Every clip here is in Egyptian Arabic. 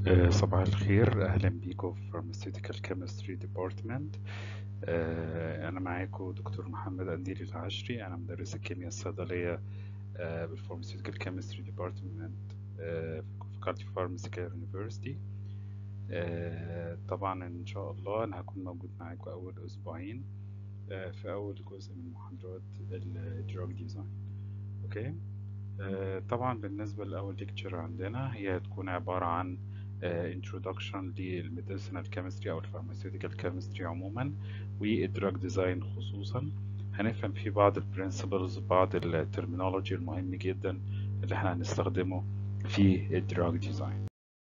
آه، صباح الخير أهلا بيكم في Pharmaceutical Chemistry Department آه، أنا معاكم دكتور محمد أنديل العشري أنا مدرس الكيمياء الصيدلية آه، بال Pharmaceutical Chemistry Department آه، في Faculty of Pharmacy Care University آه، طبعا إن شاء الله أنا هكون موجود معاكم أول أسبوعين آه، في أول جزء من محاضرات ال Drug Design أوكي آه، طبعا بالنسبة لأول ليكتشر عندنا هي هتكون عبارة عن آه، introduction للميديسينال كيمستري أو الفارماسيوتيكال كيمستري عموما والدراج ديزاين خصوصا هنفهم فيه بعض البرنسبلز بعض الترمينولوجي المهم جدا اللي احنا هنستخدمه في الدراج ديزاين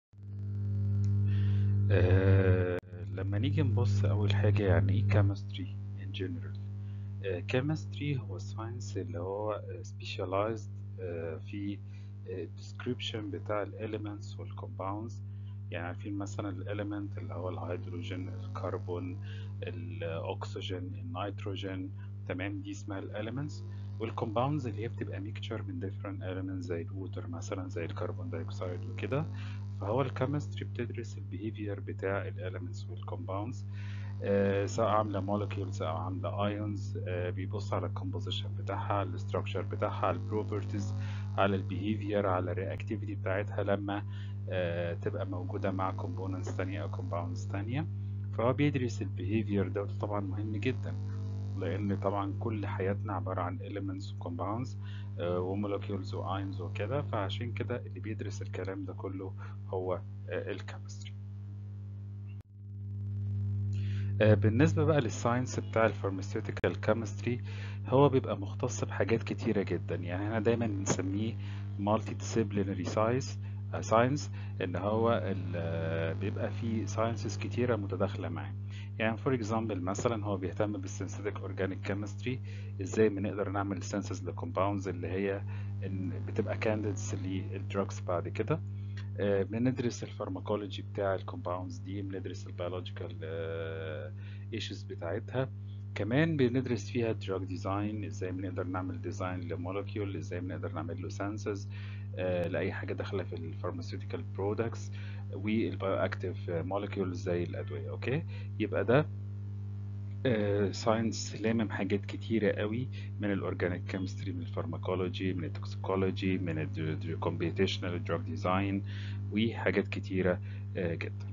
آه، لما نيجي نبص أول حاجة يعني إيه كيمستري in general كيمستري هو ساينس اللي هو specialized آه، في description بتاع الاليمنتس والكومباوندز يعني عارفين مثلا الاليمنت اللي هو الهيدروجين الكربون الاكسجين النيتروجين تمام دي اسمها الاليمنتس والكومباوندز اللي هي بتبقى ميكتشر من different elements زي الووتر مثلا زي الكربون دايوكسيد وكده فهو الكيمستري بتدرس البيهيفير بتاع الاليمنتس والكومباوندز آه، سواء عامله مولكيولز او عامله ايونز بيبص على الكومبوزيشن بتاعها على الاستراكشر بتاعها على البروبرتيز على البيهيفير على الرياكتيفيتي بتاعتها لما آه، تبقى موجوده مع كومبوننتس تانية او كومباوندز تانية فهو بيدرس البيهيفير ده وده طبعا مهم جدا لان طبعا كل حياتنا عباره عن elements وكومباوندز ومولكيولز وايونز وكده فعشان كده اللي بيدرس الكلام ده كله هو الكيمستري آه، بالنسبة بقى للساينس بتاع الفارماسيوتيكال كيمستري هو بيبقى مختص بحاجات كتيرة جدا يعني احنا دايما بنسميه مالتي ديسيبلينري ساينس ساينس ان هو ال- آه، بيبقى فيه ساينسز كتيرة متداخلة معاه يعني فور اكزامبل مثلا هو بيهتم بالسينثيتك اورجانيك كيمستري ازاي بنقدر نعمل سينثيز للكومباوندز اللي هي إن بتبقى كانديدز للدراجز بعد كده آه، بندرس الفارماكولوجي بتاع الكومباوندز دي بندرس البيولوجيكال ايشوز بتاعتها كمان بندرس فيها دراج ديزاين ازاي بنقدر نعمل ديزاين لمولكيول ازاي بنقدر نعمل له سنسز لاي حاجه داخله في الفارماسيوتيكال برودكتس والبايو اكتيف مولكيولز زي الادويه اوكي يبقى ده ساينس لامم حاجات كتيرة قوي من الاورجانيك كيمستري من الفارماكولوجي من التوكسيكولوجي من الكمبيوتيشنال دراج ديزاين وحاجات كتيرة آه، جدا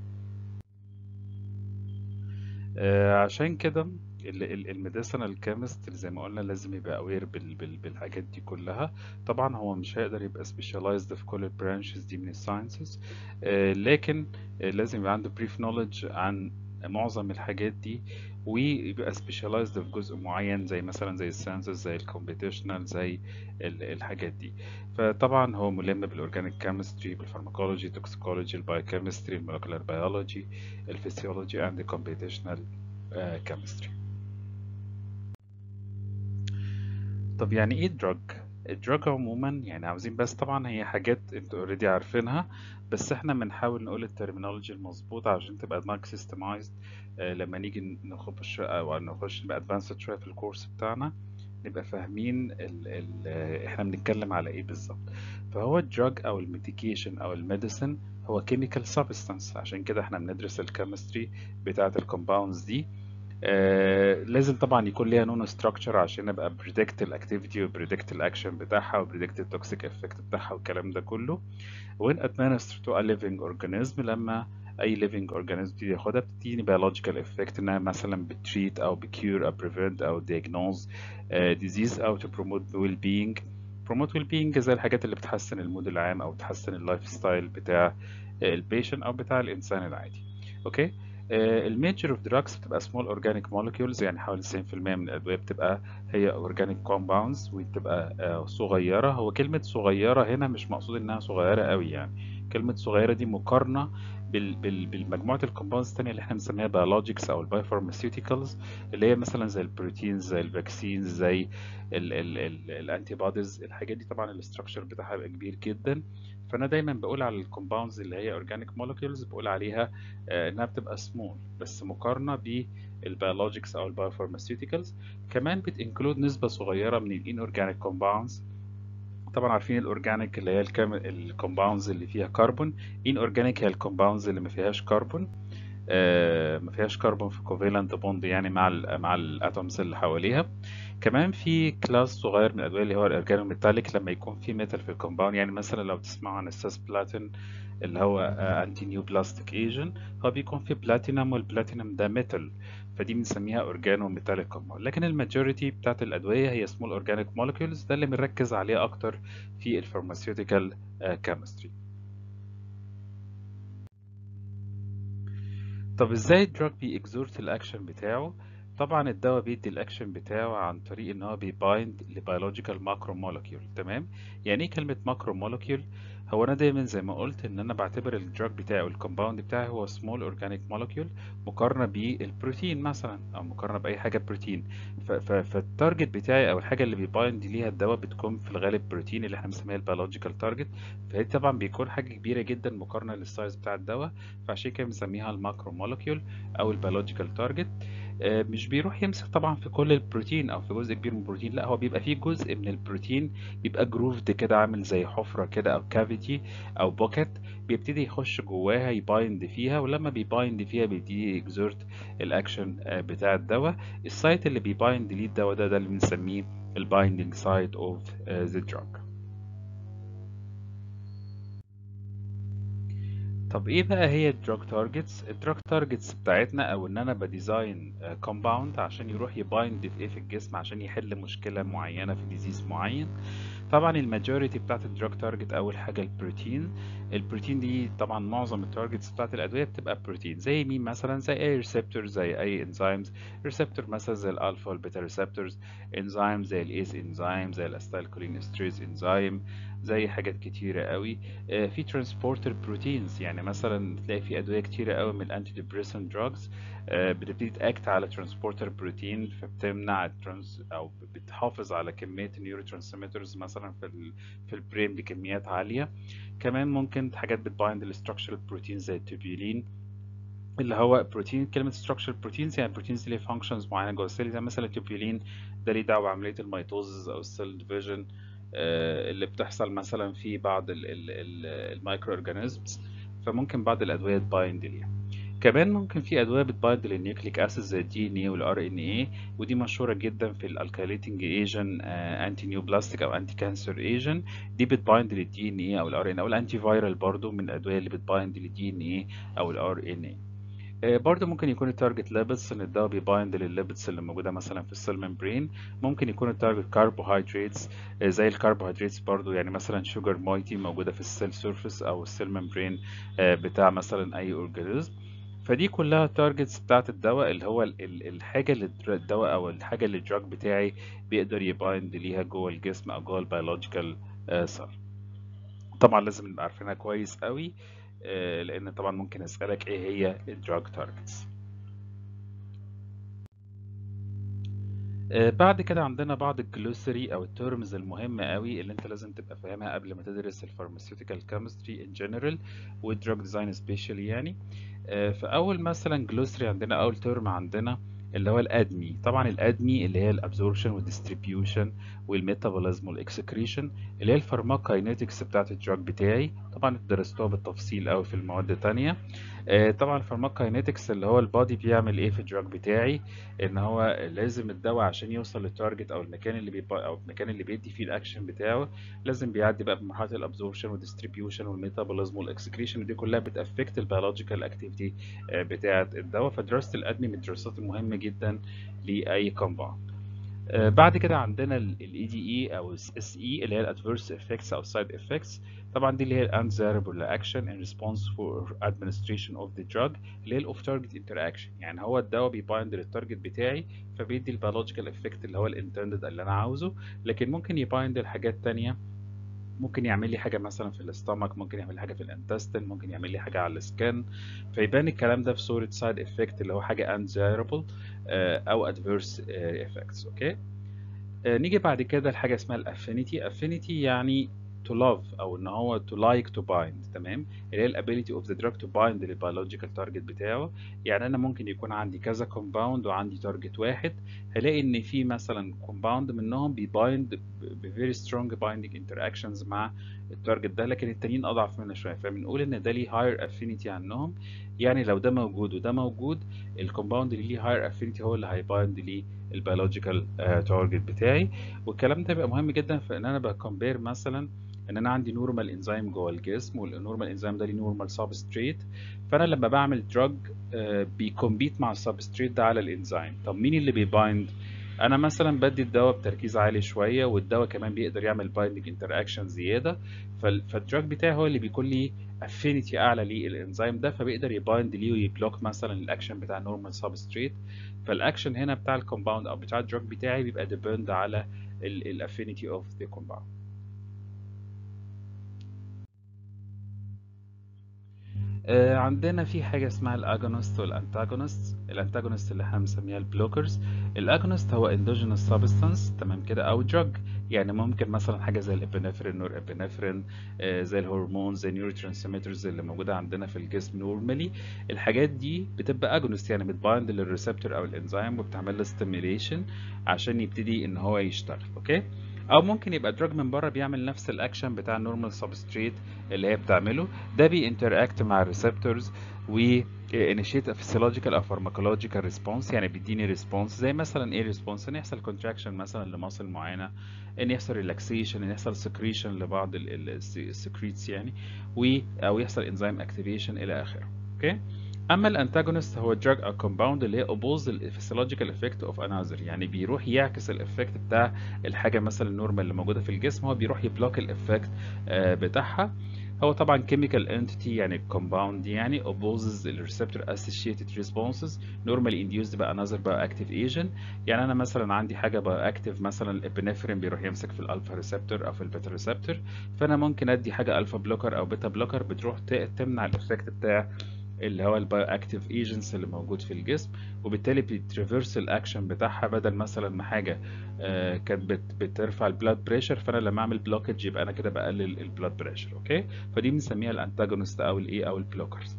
آه، عشان كده الميديسينال كيمست زي ما قلنا لازم يبقى اوير بالحاجات دي كلها طبعا هو مش هيقدر يبقى سبيشاليزد في كل البرانشز دي من الساينسز لكن آه، لازم يبقى عنده بريف نوليدج عن معظم الحاجات دي ويبقى سبيشاليزد في جزء معين زي مثلا زي الساينسز زي الكمبيوتيشنال زي ال- الحاجات دي فطبعا هو ملم بالاورجانيك كيمستري بالفارماكولوجي التوكسيكولوجي البايوكيمستري المولكيولار بيولوجي الفسيولوجي اند الكمبيوتيشنال كيمستري طب يعني ايه دراج الدراج عموما يعني عاوزين بس طبعا هي حاجات انتوا اوريدي عارفينها بس احنا بنحاول نقول الترمينولوجي المظبوطه عشان تبقى دماغك سيستمايزد لما نيجي نخش او نخش نبقى ادفانسد شويه في الكورس بتاعنا نبقى فاهمين ال ال احنا بنتكلم على ايه بالظبط فهو الدراج او الميديكيشن او الميديسن هو كيميكال سبستانس عشان كده احنا بندرس الكيمستري بتاعه الكومباوندز دي آه لازم طبعا يكون ليها نون ستراكشر عشان ابقى بريدكت الاكتيفيتي وبريدكت الاكشن بتاعها وبريدكت التوكسيك افكت بتاعها والكلام ده كله when administered to a living organism لما اي living organism بتيجي ياخدها بتديني biological effect انها مثلا بتريت او بكيور او prevent او diagnose آه، disease او to promote well being promote well being زي الحاجات اللي بتحسن المود العام او تحسن اللايف ستايل بتاع البيشنت او بتاع الانسان العادي اوكي الميجر اوف دراجز بتبقى سمول اورجانيك مولكيولز يعني حوالي 90% من الادويه بتبقى هي اورجانيك كومباوندز وبتبقى آه، صغيره هو كلمه صغيره هنا مش مقصود انها صغيره قوي يعني كلمه صغيره دي مقارنه بال بال بالمجموعه الكومباوندز الثانيه اللي احنا بنسميها بيولوجيكس او البايوفارماسيوتيكالز اللي هي مثلا زي البروتينز زي الفاكسينز زي الانتي بوديز الحاجات دي طبعا الاستراكشر بتاعها بيبقى كبير جدا فانا دايما بقول على الكومباوندز اللي هي اورجانيك مولكيولز بقول عليها آه، انها بتبقى سمول بس مقارنه بالبيولوجيكس او البايوفارماسيوتيكالز كمان بتنكلود نسبه صغيره من الان اورجانيك كومباوندز طبعا عارفين الاورجانيك اللي هي الكومباوندز اللي فيها كربون ان اورجانيك هي الكومباوندز اللي ما فيهاش كربون آه، ما فيهاش كربون في كوفالنت بوند يعني مع ال مع الاتومز اللي حواليها كمان في كلاس صغير من الادويه اللي هو الارجانوميتاليك لما يكون في ميتال في الكومباوند يعني مثلا لو تسمعوا عن الساس بلاتين اللي هو انتي نيو بلاستيك ايجن هو بيكون في بلاتينم والبلاتينم ده ميتال فدي بنسميها اورجانو ميتاليك كومباوند لكن الماجوريتي بتاعت الادويه هي سمول اورجانيك مولكيولز ده اللي بنركز عليه اكتر في الفارماسيوتيكال كيمستري طب ازاي الدراج بيكزورت الاكشن بتاعه طبعا الدواء بيدي الاكشن بتاعه عن طريق ان هو بيبايند لبيولوجيكال ماكرو مولكيول تمام يعني ايه كلمه ماكرو مولكيول هو انا دايما زي ما قلت ان انا بعتبر الدراج بتاعي والكومباوند بتاعي هو سمول اورجانيك مولكيول مقارنه بالبروتين مثلا او مقارنه باي حاجه بروتين فالتارجت بتاعي او الحاجه اللي بيبايند ليها الدواء بتكون في الغالب بروتين اللي احنا بنسميها البيولوجيكال تارجت فهي طبعا بيكون حاجه كبيره جدا مقارنه للسايز بتاع الدواء فعشان كده بنسميها الماكرو مولكيول او البيولوجيكال تارجت مش بيروح يمسك طبعا في كل البروتين او في جزء كبير من البروتين لا هو بيبقى فيه جزء من البروتين بيبقى جروفد كده عامل زي حفره كده او كافيتي او بوكيت بيبتدي يخش جواها يبايند فيها ولما بيبايند فيها بيبتدي يكزورت الاكشن بتاع الدواء السايت اللي بيبايند ليه الدواء ده ده اللي بنسميه البايندينج سايت اوف ذا دراج طب ايه بقى هي الدراج تارجتس الدراج تارجتس بتاعتنا او ان انا بديزاين كومباوند عشان يروح يبايند في ايه في الجسم عشان يحل مشكله معينه في ديزيز معين طبعا الماجوريتي بتاعت الدراج تارجت اول حاجه البروتين البروتين دي طبعا معظم التارجتس بتاعت الادويه بتبقى بروتين زي مين مثلا زي اي ريسبتور زي اي انزيمز ريسبتور مثلا زي الالفا والبيتا ريسبتورز انزيم زي الايس انزيم زي الاستايلكولين استريز انزيم زي حاجات كتيرة قوي في ترانسبورتر بروتينز يعني مثلا تلاقي في أدوية كتيرة قوي من الانتي ديبريسنت دراجز بتبتدي تاكت على ترانسبورتر بروتين فبتمنع الترانس او بتحافظ على كمية النيورو ترانسميترز مثلا في ال في البرين بكميات عالية كمان ممكن حاجات بتبايند الاستراكشرال بروتين زي التوبيولين اللي هو بروتين كلمة structural proteins يعني بروتينز ليه functions معينة جوه السيل زي مثلا التوبيولين ده ليه دعوة بعملية الميتوزز أو السيل ديفيجن اللي بتحصل مثلا في بعض المايكرو اورجانيزمز فممكن بعض الادويه تبايند ليها كمان ممكن في ادويه بتبايند للنيوكليك اسيد زي الدي ان اي والار ان اي ودي مشهوره جدا في الالكاليتنج ايجن انتي نيو بلاستيك او انتي كانسر ايجن دي بتبايند للدي ان اي او الار ان او الانتي فايرال برضو من الادويه اللي بتبايند للدي ان اي او الار ان اي برضه ممكن يكون التارجت ليبيدز ان الدواء بيبايند للليبيدز اللي موجوده مثلا في السيل ممبرين ممكن يكون التارجت كربوهيدراتس زي الكربوهيدراتس برضه يعني مثلا شوجر مويتي موجوده في السيل سيرفيس او السيل ممبرين بتاع مثلا اي اورجانيزم فدي كلها التارجتس بتاعت الدواء اللي هو الحاجه اللي الدواء او الحاجه اللي الدراج بتاعي بيقدر يبايند ليها جوه الجسم او جوه البيولوجيكال سيل طبعا لازم نبقى عارفينها كويس قوي لان طبعا ممكن اسالك ايه هي الدراج تارجتس بعد كده عندنا بعض الجلوسري او التيرمز المهمه قوي اللي انت لازم تبقى فاهمها قبل ما تدرس الفارماسيوتيكال كيمستري ان جنرال والدراج ديزاين سبيشالي يعني فاول مثلا جلوسري عندنا اول تيرم عندنا اللي هو الادمي طبعا الادمي اللي هي الابزوربشن والديستريبيوشن والميتابوليزم والاكسكريشن اللي هي الفارماكاينetics بتاعت الدراج بتاعي طبعا درستوها بالتفصيل قوي في المواد تانية آه طبعا الفارماكاينetics اللي هو البادي بيعمل ايه في الدراج بتاعي ان هو لازم الدواء عشان يوصل للتارجت او المكان اللي بيبقى او المكان اللي بيدي فيه الاكشن بتاعه لازم بيعدي بقى بمرحله الابزوربشن والديستريبيوشن والميتابوليزم والاكسكريشن ودي كلها بتافكت البيولوجيكال اكتيفيتي آه بتاعه الدواء فدراسه الادمي من الدراسات المهمه جدا لاي كومباوند آه بعد كده عندنا الاي دي اي او اس اي اللي هي الادفيرس افكتس او سايد افكتس طبعا دي اللي هي undesirable action in response for administration of the drug اللي هي الاوف تارجت interaction يعني هو الدواء بيبايند للتارجت بتاعي فبيدي البيولوجيكال افكت اللي هو الانتندد اللي انا عاوزه لكن ممكن يبايند لحاجات تانية ممكن يعمل لي حاجه مثلا في الاستمك ممكن يعمل لي حاجه في الانتستين ممكن يعمل لي حاجه على السكن فيبان الكلام ده في صوره سايد افكت اللي هو حاجه undesirable او adverse effects اوكي نيجي بعد كده لحاجه اسمها الافينيتي افينيتي يعني to love او ان هو to like to bind تمام اللي هي الابيليتي اوف ذا دراج تو بايند للبيولوجيكال تارجت بتاعه يعني انا ممكن يكون عندي كذا كومباوند وعندي تارجت واحد هلاقي ان في مثلا كومباوند منهم بيبايند ب very strong binding interactions مع التارجت ده لكن التانيين اضعف منه شويه فبنقول ان ده ليه higher affinity عنهم يعني لو ده موجود وده موجود الكومباوند اللي ليه higher affinity هو اللي هيبايند للبيولوجيكال تارجت بتاعي والكلام ده بيبقى مهم جدا في ان انا بكمبير مثلا ان انا عندي نورمال انزيم جوه الجسم والنورمال انزيم ده ليه نورمال سبستريت فانا لما بعمل دراج بيكمبيت مع السبستريت ده على الانزيم طب مين اللي بيبايند انا مثلا بدي الدواء بتركيز عالي شويه والدواء كمان بيقدر يعمل بايندنج انتراكشن زياده فالدراج بتاعي هو اللي بيكون ليه افينيتي اعلى للانزيم ده فبيقدر يبايند ليه ويبلوك مثلا الاكشن بتاع النورمال سبستريت فالاكشن هنا بتاع الكومباوند او بتاع الدراج بتاعي بيبقى ديبند على الافينيتي اوف ذا كومباوند آه عندنا في حاجة اسمها الاجونست والانتاجونست الانتاجونست اللي احنا بنسميها البلوكرز الاجونست هو اندوجينوس سبستانس تمام كده او دراج يعني ممكن مثلا حاجة زي الابنفرين نور ابنفرين آه زي الهرمون زي النيورو ترانسميترز اللي موجودة عندنا في الجسم نورمالي الحاجات دي بتبقى اجونست يعني بتبايند للريسبتور او الانزيم وبتعمل له ستيميليشن عشان يبتدي ان هو يشتغل اوكي او ممكن يبقى دراج من بره بيعمل نفس الاكشن بتاع النورمال سبستريت اللي هي بتعمله ده بينتراكت مع الريسبتورز و initiate a physiological او pharmacological response يعني بيديني response زي مثلا ايه response ان يحصل contraction مثلا لمصل معينه ان يحصل relaxation ان يحصل secretion لبعض السكريتس يعني و او يحصل enzyme activation الى اخره اوكي اما الانتاجونست هو drug او compound اللي هي oppose the physiological effect of another يعني بيروح يعكس الافكت بتاع الحاجه مثلا النورمال اللي موجوده في الجسم هو بيروح يبلوك الافكت بتاعها هو طبعا chemical entity يعني compound يعني opposes the receptor associated responses normally induced by another bioactive agent يعني انا مثلا عندي حاجه bioactive مثلا الابنفرين بيروح يمسك في الالفا ريسبتور او في البيتا ريسبتور فانا ممكن ادي حاجه الفا بلوكر او بيتا بلوكر بتروح تمنع الافكت بتاع اللي هو البايو اكتيف ايجنتس اللي موجود في الجسم وبالتالي بتريفرس الاكشن بتاعها بدل مثلا ما حاجه آه كانت بت بترفع البلاد بريشر فانا لما اعمل بلوكج يبقى انا كده بقلل البلاد بريشر اوكي فدي بنسميها الانتاجونست او الايه او البلوكرز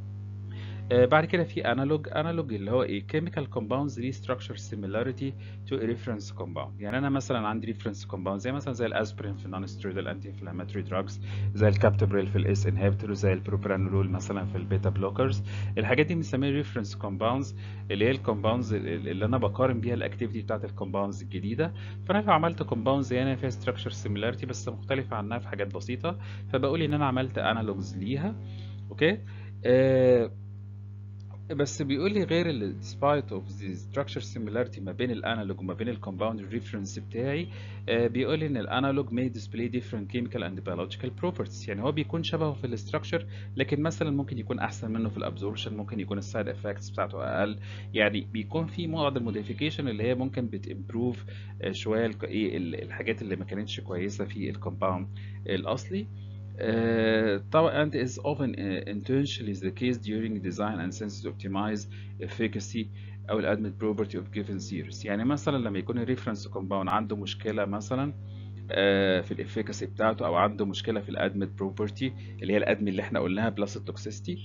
آه بعد كده في انالوج انالوج اللي هو ايه chemical compounds ليه structure similarity to a reference compound يعني انا مثلا عندي reference compound زي مثلا زي الاسبرين في النون ستيرويدال انتي انفلاماتوري دراجز زي الكابتوبريل في الاس انهبيتور زي البروبرانولول مثلا في البيتا بلوكرز الحاجات دي بنسميها reference compounds اللي هي الكومباوندز اللي انا بقارن بيها الاكتيفيتي بتاعت الكومباوندز الجديده فانا لو عملت كومباوندز هنا فيها structure similarity بس مختلفه عنها في حاجات بسيطه فبقول ان انا عملت انالوجز ليها اوكي آه بس بيقول لي غير ال despite of the structure similarity ما بين الانالوج وما بين الكومباوند ريفرنس بتاعي آه بيقول لي ان الانالوج may display different chemical and biological properties يعني هو بيكون شبهه في الاستراكشر لكن مثلا ممكن يكون احسن منه في الابزوربشن ممكن يكون السايد افكتس بتاعته اقل يعني بيكون في بعض الموديفيكيشن اللي هي ممكن بتمبروف آه شويه ايه الحاجات اللي ما كانتش كويسه في الكومباوند الاصلي Uh, طبعا and is often uh, intentionally the case during design and sense to optimize efficacy أو ال admit property of given series يعني مثلا لما يكون الريفرنس كومباوند عنده مشكلة مثلا uh, في الافيكاسي بتاعته أو عنده مشكلة في الادمت بروبرتي اللي هي الادمي اللي احنا قلناها بلس التوكسيستي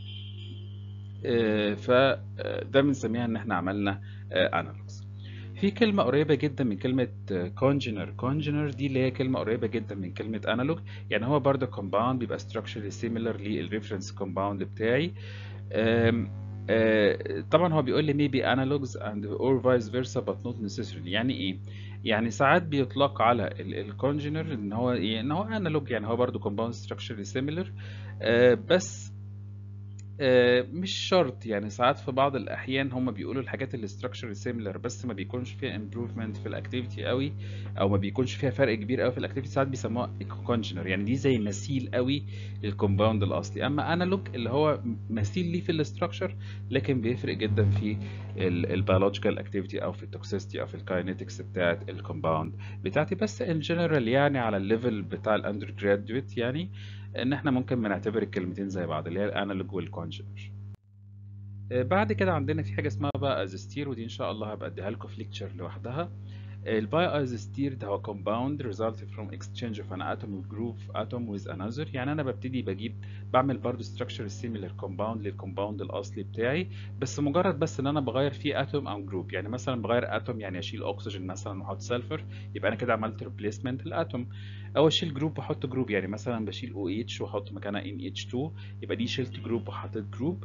فده بنسميها ان احنا عملنا انالوجز في كلمة قريبة جدا من كلمة congener congener دي اللي هي كلمة قريبة جدا من كلمة analog يعني هو برضه compound بيبقى structurally similar للريفرنس compound بتاعي أم أه طبعا هو بيقول لي maybe analogs and or vice versa but not necessarily يعني ايه يعني ساعات بيطلق على الكونجنر ان هو ايه ان هو انالوج يعني هو برضه compound structurally similar أه بس مش شرط يعني ساعات في بعض الاحيان هم بيقولوا الحاجات اللي structure similar بس ما بيكونش فيها improvement في الاكتيفيتي قوي او ما بيكونش فيها فرق كبير قوي في الاكتيفيتي ساعات بيسموها congener يعني دي زي مثيل قوي للكومباوند الاصلي اما انالوج اللي هو مثيل ليه في الاستراكشر لكن بيفرق جدا في البيولوجيكال اكتيفيتي او في التوكسيستي او في الكاينetics بتاعه الكومباوند بتاعتي بس ان جنرال يعني على الليفل بتاع الاندر جرادويت يعني ان احنا ممكن بنعتبر الكلمتين زي بعض اللي هي الانالوج والكونجنر بعد كده عندنا في حاجه اسمها بقى ازستير ودي ان شاء الله هبقى اديها لكم في ليكتشر لوحدها البايوازوستير ده هو compound resulting from exchange of an atom group atom with another يعني انا ببتدي بجيب بعمل برضو structure similar compound للكومباوند الاصلي بتاعي بس مجرد بس ان انا بغير فيه اتوم او جروب يعني مثلا بغير اتوم يعني اشيل اكسجين مثلا واحط سلفر يبقى انا كده عملت ريبليسمنت الاتوم او اشيل جروب واحط جروب يعني مثلا بشيل او اتش واحط مكانها ان اتش 2 يبقى دي شلت جروب وحطيت جروب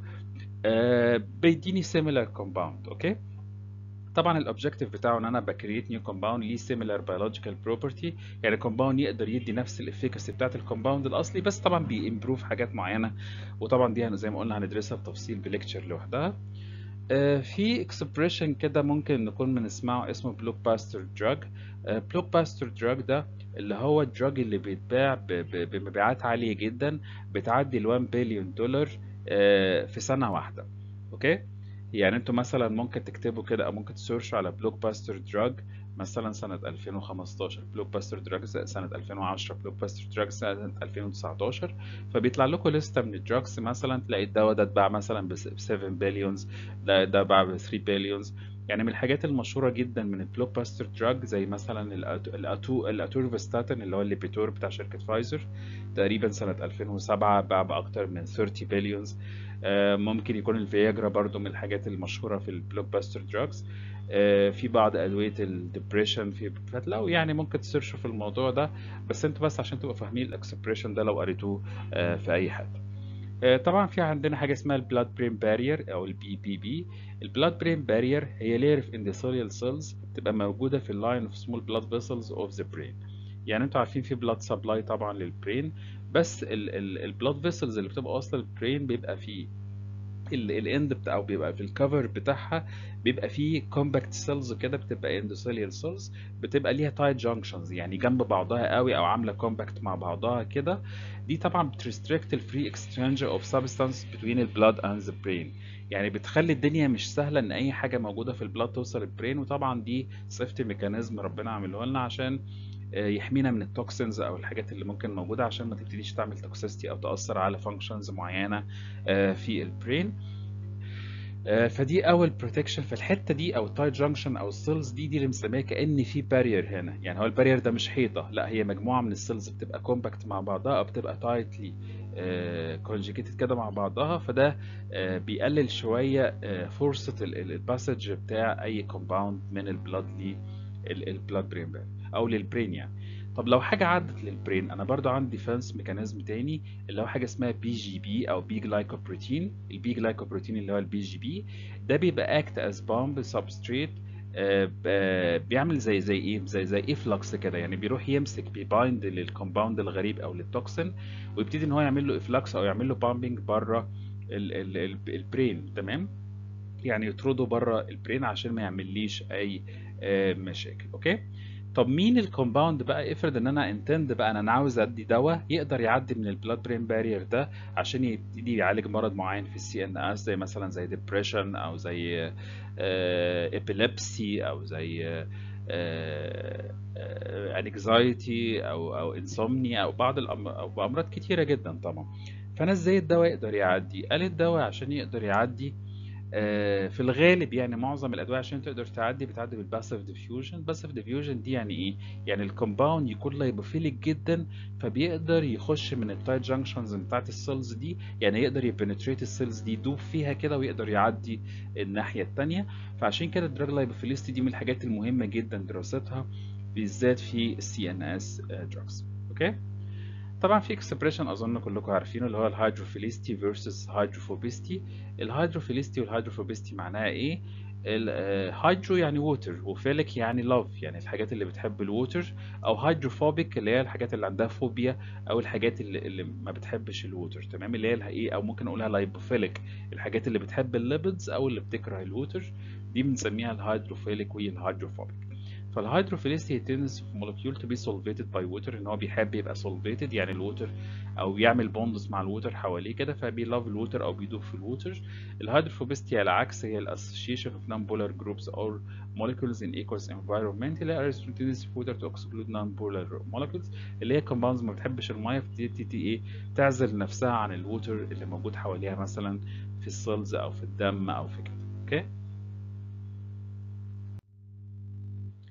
آه بيديني similar compound اوكي طبعا الاوبجيكتيف بتاعه ان انا بكريت نيو كومباوند ليه سيميلار بيولوجيكال بروبرتي يعني كومباوند يقدر يدي نفس الافيكاسي بتاعت الكومباوند الاصلي بس طبعا بيمبروف حاجات معينه وطبعا دي زي ما قلنا هندرسها بتفصيل بليكتشر لوحدها آه في اكسبريشن كده ممكن نكون بنسمعه اسمه بلوك باستر دراج بلوك باستر دراج ده اللي هو الدراج اللي بيتباع بمبيعات عاليه جدا بتعدي ال 1 بليون دولار آه في سنه واحده اوكي يعني انتوا مثلا ممكن تكتبوا كده او ممكن تسيرشوا على بلوك باستر دراج مثلا سنة 2015 بلوك باستر دراج سنة 2010 بلوك باستر دراج سنة 2019 فبيطلع لكم لستة من الدراجز مثلا تلاقي الدواء ده اتباع مثلا ب 7 بليونز ده ده باع ب 3 بليونز يعني من الحاجات المشهورة جدا من البلوك باستر دراج زي مثلا الاتو الاتورفستاتين اللي هو الليبيتور بتاع شركة فايزر تقريبا سنة 2007 باع بأكتر من 30 بليونز ممكن يكون الفياجرا برضو من الحاجات المشهورة في البلوك باستر دراجز في بعض أدوية الدبريشن في فتلاقوا يعني ممكن تسيرشوا في الموضوع ده بس انتوا بس عشان تبقوا فاهمين الاكسبريشن ده لو قريتوه في أي حد طبعا في عندنا حاجة اسمها البلاد برين بارير أو البي بي بي البلاد برين بارير هي layer of endothelial cells بتبقى موجودة في اللاين of small blood vessels of the brain يعني انتوا عارفين في بلاد سبلاي طبعا للبرين بس البلاد فيسلز اللي بتبقى واصله للبرين بيبقى فيه الاند بتاع او بيبقى في الكفر بتاعها بيبقى فيه كومباكت سيلز كده بتبقى اندوثيليال سيلز بتبقى ليها تايت جانكشنز يعني جنب بعضها قوي او عامله كومباكت مع بعضها كده دي طبعا بتريستريكت الفري اكسشينج اوف سبستانس بتوين البلاد اند ذا برين يعني بتخلي الدنيا مش سهله ان اي حاجه موجوده في البلاد توصل للبرين وطبعا دي سيفتي ميكانيزم ربنا عامله لنا عشان يحمينا من التوكسينز او الحاجات اللي ممكن موجوده عشان ما تبتديش تعمل توكسيستي او تاثر على فانكشنز معينه في البرين فدي اول بروتكشن في الحته دي او التايت جانكشن او السيلز دي دي اللي مسميها كان في بارير هنا يعني هو البارير ده مش حيطه لا هي مجموعه من السيلز بتبقى كومباكت مع بعضها او بتبقى تايتلي كونجيكيتد كده مع بعضها فده بيقلل شويه فرصه الباسج بتاع اي كومباوند من البلاد للبلاد برين بارير او للبرين يعني طب لو حاجه عدت للبرين انا برضو عندي ديفنس ميكانيزم تاني اللي هو حاجه اسمها بي جي بي او بي جلايكوبروتين البي جلايكوبروتين اللي هو البي جي بي ده بيبقى اكت از بامب سبستريت بيعمل زي زي ايه زي زي افلكس كده يعني بيروح يمسك بيبايند للكومباوند الغريب او للتوكسين ويبتدي ان هو يعمل له افلكس او يعمل له بامبنج بره البرين تمام يعني يطرده بره البرين عشان ما يعمليش اي مشاكل اوكي طب مين الكومباوند بقى افرض ان انا انتند بقى انا عاوز ادي دواء يقدر يعدي من البلاد برين بارير ده عشان يبتدي يعالج مرض معين في السي ان اس زي مثلا زي ديبريشن او زي ابيليبسي او زي انكزايتي او او انسومنيا او بعض او امراض كتيره جدا طبعا فانا ازاي الدواء يقدر يعدي قال الدواء عشان يقدر يعدي في الغالب يعني معظم الادويه عشان تقدر تعدي بتعدي بالباسيف ديفيوجن باسيف ديفيوجن دي يعني ايه يعني الكومباوند يكون لايبوفيليك جدا فبيقدر يخش من التايت جانكشنز بتاعت السيلز دي يعني يقدر يبنتريت السيلز دي يدوب فيها كده ويقدر يعدي الناحيه الثانيه فعشان كده الدراج لايبوفيليستي دي من الحاجات المهمه جدا دراستها بالذات في السي ان اس دراجز اوكي طبعا في اكسبريشن اظن كلكم عارفينه اللي هو الهيدروفيليستي فيرسس هيدروفوبيستي الهيدروفيليستي والهيدروفوبيستي معناها ايه الهيدرو يعني ووتر وفيليك يعني لاف يعني الحاجات اللي بتحب الووتر او هيدروفوبيك اللي هي الحاجات اللي عندها فوبيا او الحاجات اللي, اللي ما بتحبش الووتر تمام اللي هي ايه او ممكن نقولها لايبوفيليك الحاجات اللي بتحب الليبيدز او اللي بتكره الووتر دي بنسميها الهيدروفيليك والهيدروفوبيك فالهيدروفيليستي تندنس في مولكيول تو بي سولفيتد باي ووتر ان هو بيحب يبقى سولفيتد يعني الووتر او يعمل بوندز مع الووتر حواليه كده فبيلاف الووتر او بيدوب في الووتر الهيدروفوبيستي على العكس هي الاسوشيشن اوف نون بولار جروبس اور molecules in aqueous environment اللي هي tendency في water to exclude non-polar molecules اللي هي compounds ما بتحبش الميه فبتبتدي ايه تعزل نفسها عن الووتر اللي موجود حواليها مثلا في السيلز او في الدم او في كده اوكي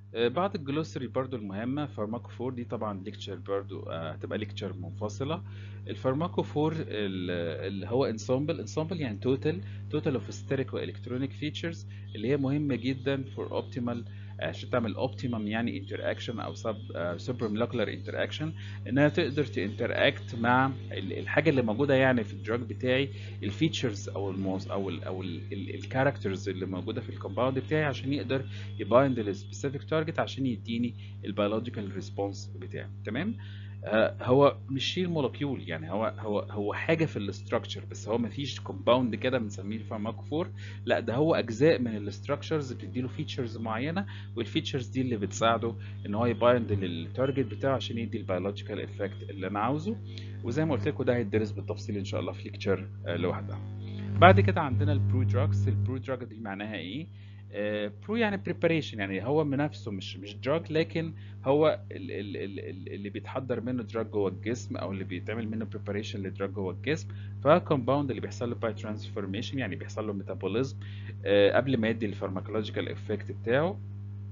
آه، بعض الجلوسري برضو المهمة فارماكوفور دي طبعا ليكتشر برضو آه، هتبقى ليكتشر منفصلة الفارماكوفور ال- اللي هو انسامبل انسامبل يعني توتال توتال اوف ستيريك والكترونيك فيتشرز اللي هي مهمة جدا فور اوبتيمال عشان تعمل اوبتيمم يعني انتر اكشن او سب سوبر مولكيولار انتر اكشن انها تقدر تنتراكت مع ال- الحاجه اللي موجوده يعني في الدراج بتاعي الفيتشرز او الموز او ال او الكاركترز اللي موجوده في الكومباوند بتاعي عشان يقدر يبايند السبيسيفيك تارجت عشان يديني البيولوجيكال ريسبونس بتاعي تمام آه، هو مش شيء مولكيول يعني هو هو هو حاجه في الاستراكشر بس هو مفيش كومباوند كده بنسميه الفارماكوفور لا ده هو اجزاء من الاستراكشرز بتديله فيتشرز معينه والفيتشرز دي اللي بتساعده ان هو يبايند للتارجت بتاعه عشان يدي البيولوجيكال افكت اللي انا عاوزه وزي ما قلت لكم ده هيدرس بالتفصيل ان شاء الله في ليكتشر لوحدها بعد كده عندنا البرو دراجز البرو دراج دي معناها ايه برو يعني بريباريشن يعني هو من نفسه مش مش دراج لكن هو ال- ال- ال- ال- اللي بيتحضر منه دراج جوه الجسم او اللي بيتعمل منه بريباريشن لدراج جوه الجسم فكومباوند اللي بيحصل له باي ترانسفورميشن يعني بيحصل له ميتابوليزم قبل ما يدي الفارماكولوجيكال افكت بتاعه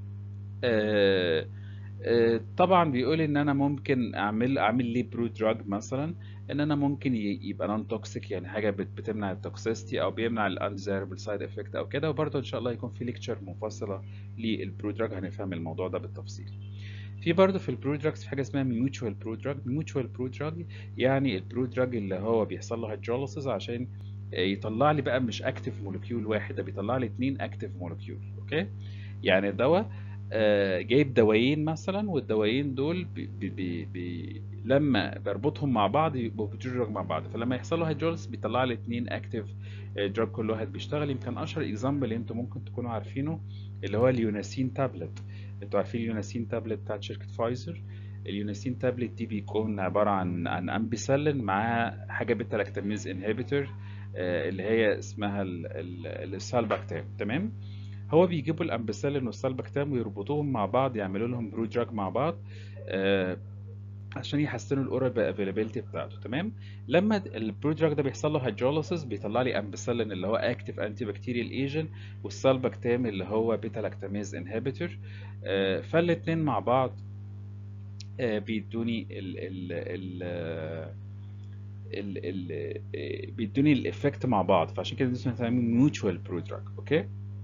آه، آه، طبعا بيقول ان انا ممكن اعمل اعمل ليه برو دراج مثلا ان انا ممكن ي- يبقى نون توكسيك يعني حاجه بت- بتمنع التوكسيستي او بيمنع الانديزايربل سايد افكت او كده وبرضه ان شاء الله يكون في ليكتشر منفصله للبرو دراج هنفهم الموضوع ده بالتفصيل في برضه في البرو دراجز في حاجه اسمها ميوتشوال برو دراج ميوتشوال برو دراج يعني البرو دراج اللي هو بيحصل له هيدروليسيس عشان يطلع لي بقى مش اكتف مولكيول واحد ده بيطلع لي اتنين اكتف مولكيول اوكي يعني الدواء آه، جايب دوايين مثلا والدوايين دول بي بي بي بي لما بربطهم مع بعض يبقوا دراج مع بعض فلما يحصل له هيدروليس بيطلع لي اتنين اكتف دراج كل واحد بيشتغل يمكن اشهر اكزامبل انتوا ممكن تكونوا عارفينه اللي هو اليوناسين تابلت انتوا عارفين اليوناسين تابلت بتاعت شركة فايزر اليوناسين تابلت دي بيكون عبارة عن عن امبيسلين مع حاجة بيتا لاكتاميز انهبيتور اللي هي اسمها ال- ال- السالباكتام تمام هو بيجيبوا الامبيسلين والسالباكتام ويربطوهم مع بعض يعملوا لهم برو دراج مع بعض آه، عشان يحسنوا الاورال افيلابيلتي بتاعته تمام لما البرو دراج ده بيحصل له هيدروليسيس بيطلع لي امبيسلين اللي هو اكتيف انتي بكتيريال ايجنت والسالباكتام اللي هو بيتا لاكتاميز انهبيتور فالاتنين مع بعض آه، بيدوني ال ال ال ال ال آه، بيدوني الايفكت مع بعض فعشان كده اسمه بنسميه ميوتشوال برو دراج اوكي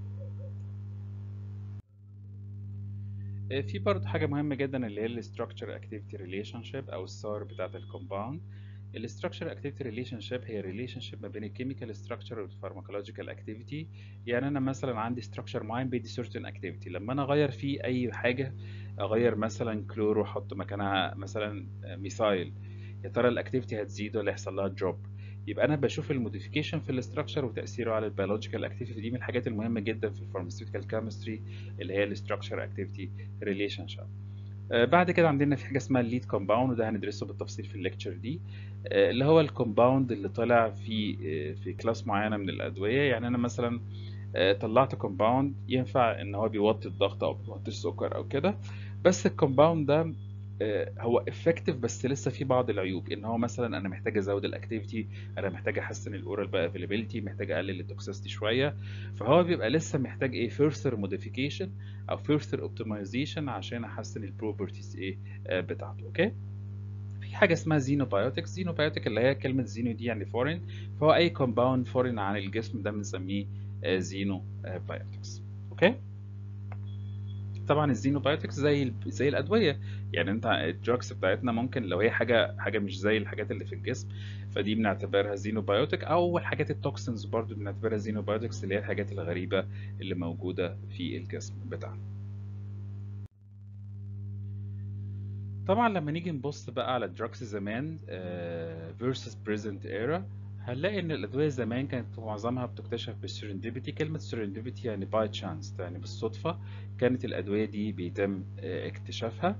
آه، في برضه حاجة مهمة جدا اللي هي الاستراكشر اكتيفيتي ريليشن شيب او السار بتاعة الكومباوند الاستراكشر اكتيفيتي ريليشن شيب هي ريليشن شيب ما بين الكيميكال ستراكشر والفارماكولوجيكال اكتيفيتي يعني انا مثلا عندي ستراكشر معين بيدي سيرتن اكتيفيتي لما انا اغير فيه اي حاجة اغير مثلا كلور واحط مكانها مثلا ميثايل يا ترى الاكتيفيتي هتزيد ولا يحصل لها دروب يبقى انا بشوف الموديفيكيشن في الاستراكشر وتاثيره على البيولوجيكال اكتيفيتي دي من الحاجات المهمه جدا في الفارماسيوتيكال كيمستري اللي هي الاستراكشر اكتيفيتي ريليشن شيب بعد كده عندنا في حاجه اسمها الليد كومباوند وده هندرسه بالتفصيل في الليكتشر دي آه، اللي هو الكومباوند اللي طالع في آه، في كلاس معينه من الادويه يعني انا مثلا آه، طلعت كومباوند ينفع ان هو بيوطي الضغط او بيوطي السكر او كده بس الكومباوند ده آه، هو افكتيف بس لسه في بعض العيوب ان هو مثلا انا محتاج ازود الاكتيفيتي انا محتاج احسن الاورال بقى افيلابيلتي محتاج اقلل التوكسيستي شويه فهو بيبقى لسه محتاج ايه فيرثر موديفيكيشن او فيرثر اوبتمايزيشن عشان احسن البروبرتيز ايه آه، بتاعته اوكي في حاجه اسمها زينوبايوتكس زينوبايوتك اللي هي كلمه زينو دي يعني فورين فهو اي كومباوند فورين عن الجسم ده بنسميه زينو بايوتكس اوكي طبعا الزينوبايوتكس زي ال- زي الادويه يعني انت الدراجز بتاعتنا ممكن لو هي حاجه حاجه مش زي الحاجات اللي في الجسم فدي بنعتبرها زينوبايوتك او الحاجات التوكسينز برضو بنعتبرها زينوبايوتكس اللي هي الحاجات الغريبه اللي موجوده في الجسم بتاعنا طبعا لما نيجي نبص بقى على الدراجز زمان آه، versus present era هنلاقي ان الادويه زمان كانت معظمها بتكتشف بالسيرنديبيتي كلمه سيرنديبيتي يعني باي تشانس يعني بالصدفه كانت الادويه دي بيتم آه، اكتشافها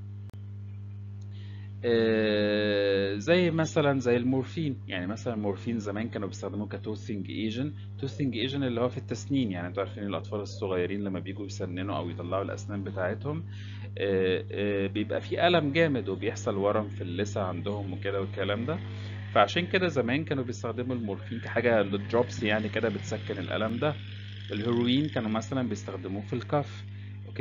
آه، زي مثلا زي المورفين يعني مثلا المورفين زمان كانوا بيستخدموه كتوثينج ايجن توثينج ايجن اللي هو في التسنين يعني انتوا عارفين الاطفال الصغيرين لما بيجوا يسننوا او يطلعوا الاسنان بتاعتهم آه، آه، بيبقى في ألم جامد وبيحصل ورم في اللثة عندهم وكده والكلام ده فعشان كده زمان كانوا بيستخدموا المورفين كحاجة للدروبس يعني كده بتسكن الألم ده الهيروين كانوا مثلا بيستخدموه في الكف اوكي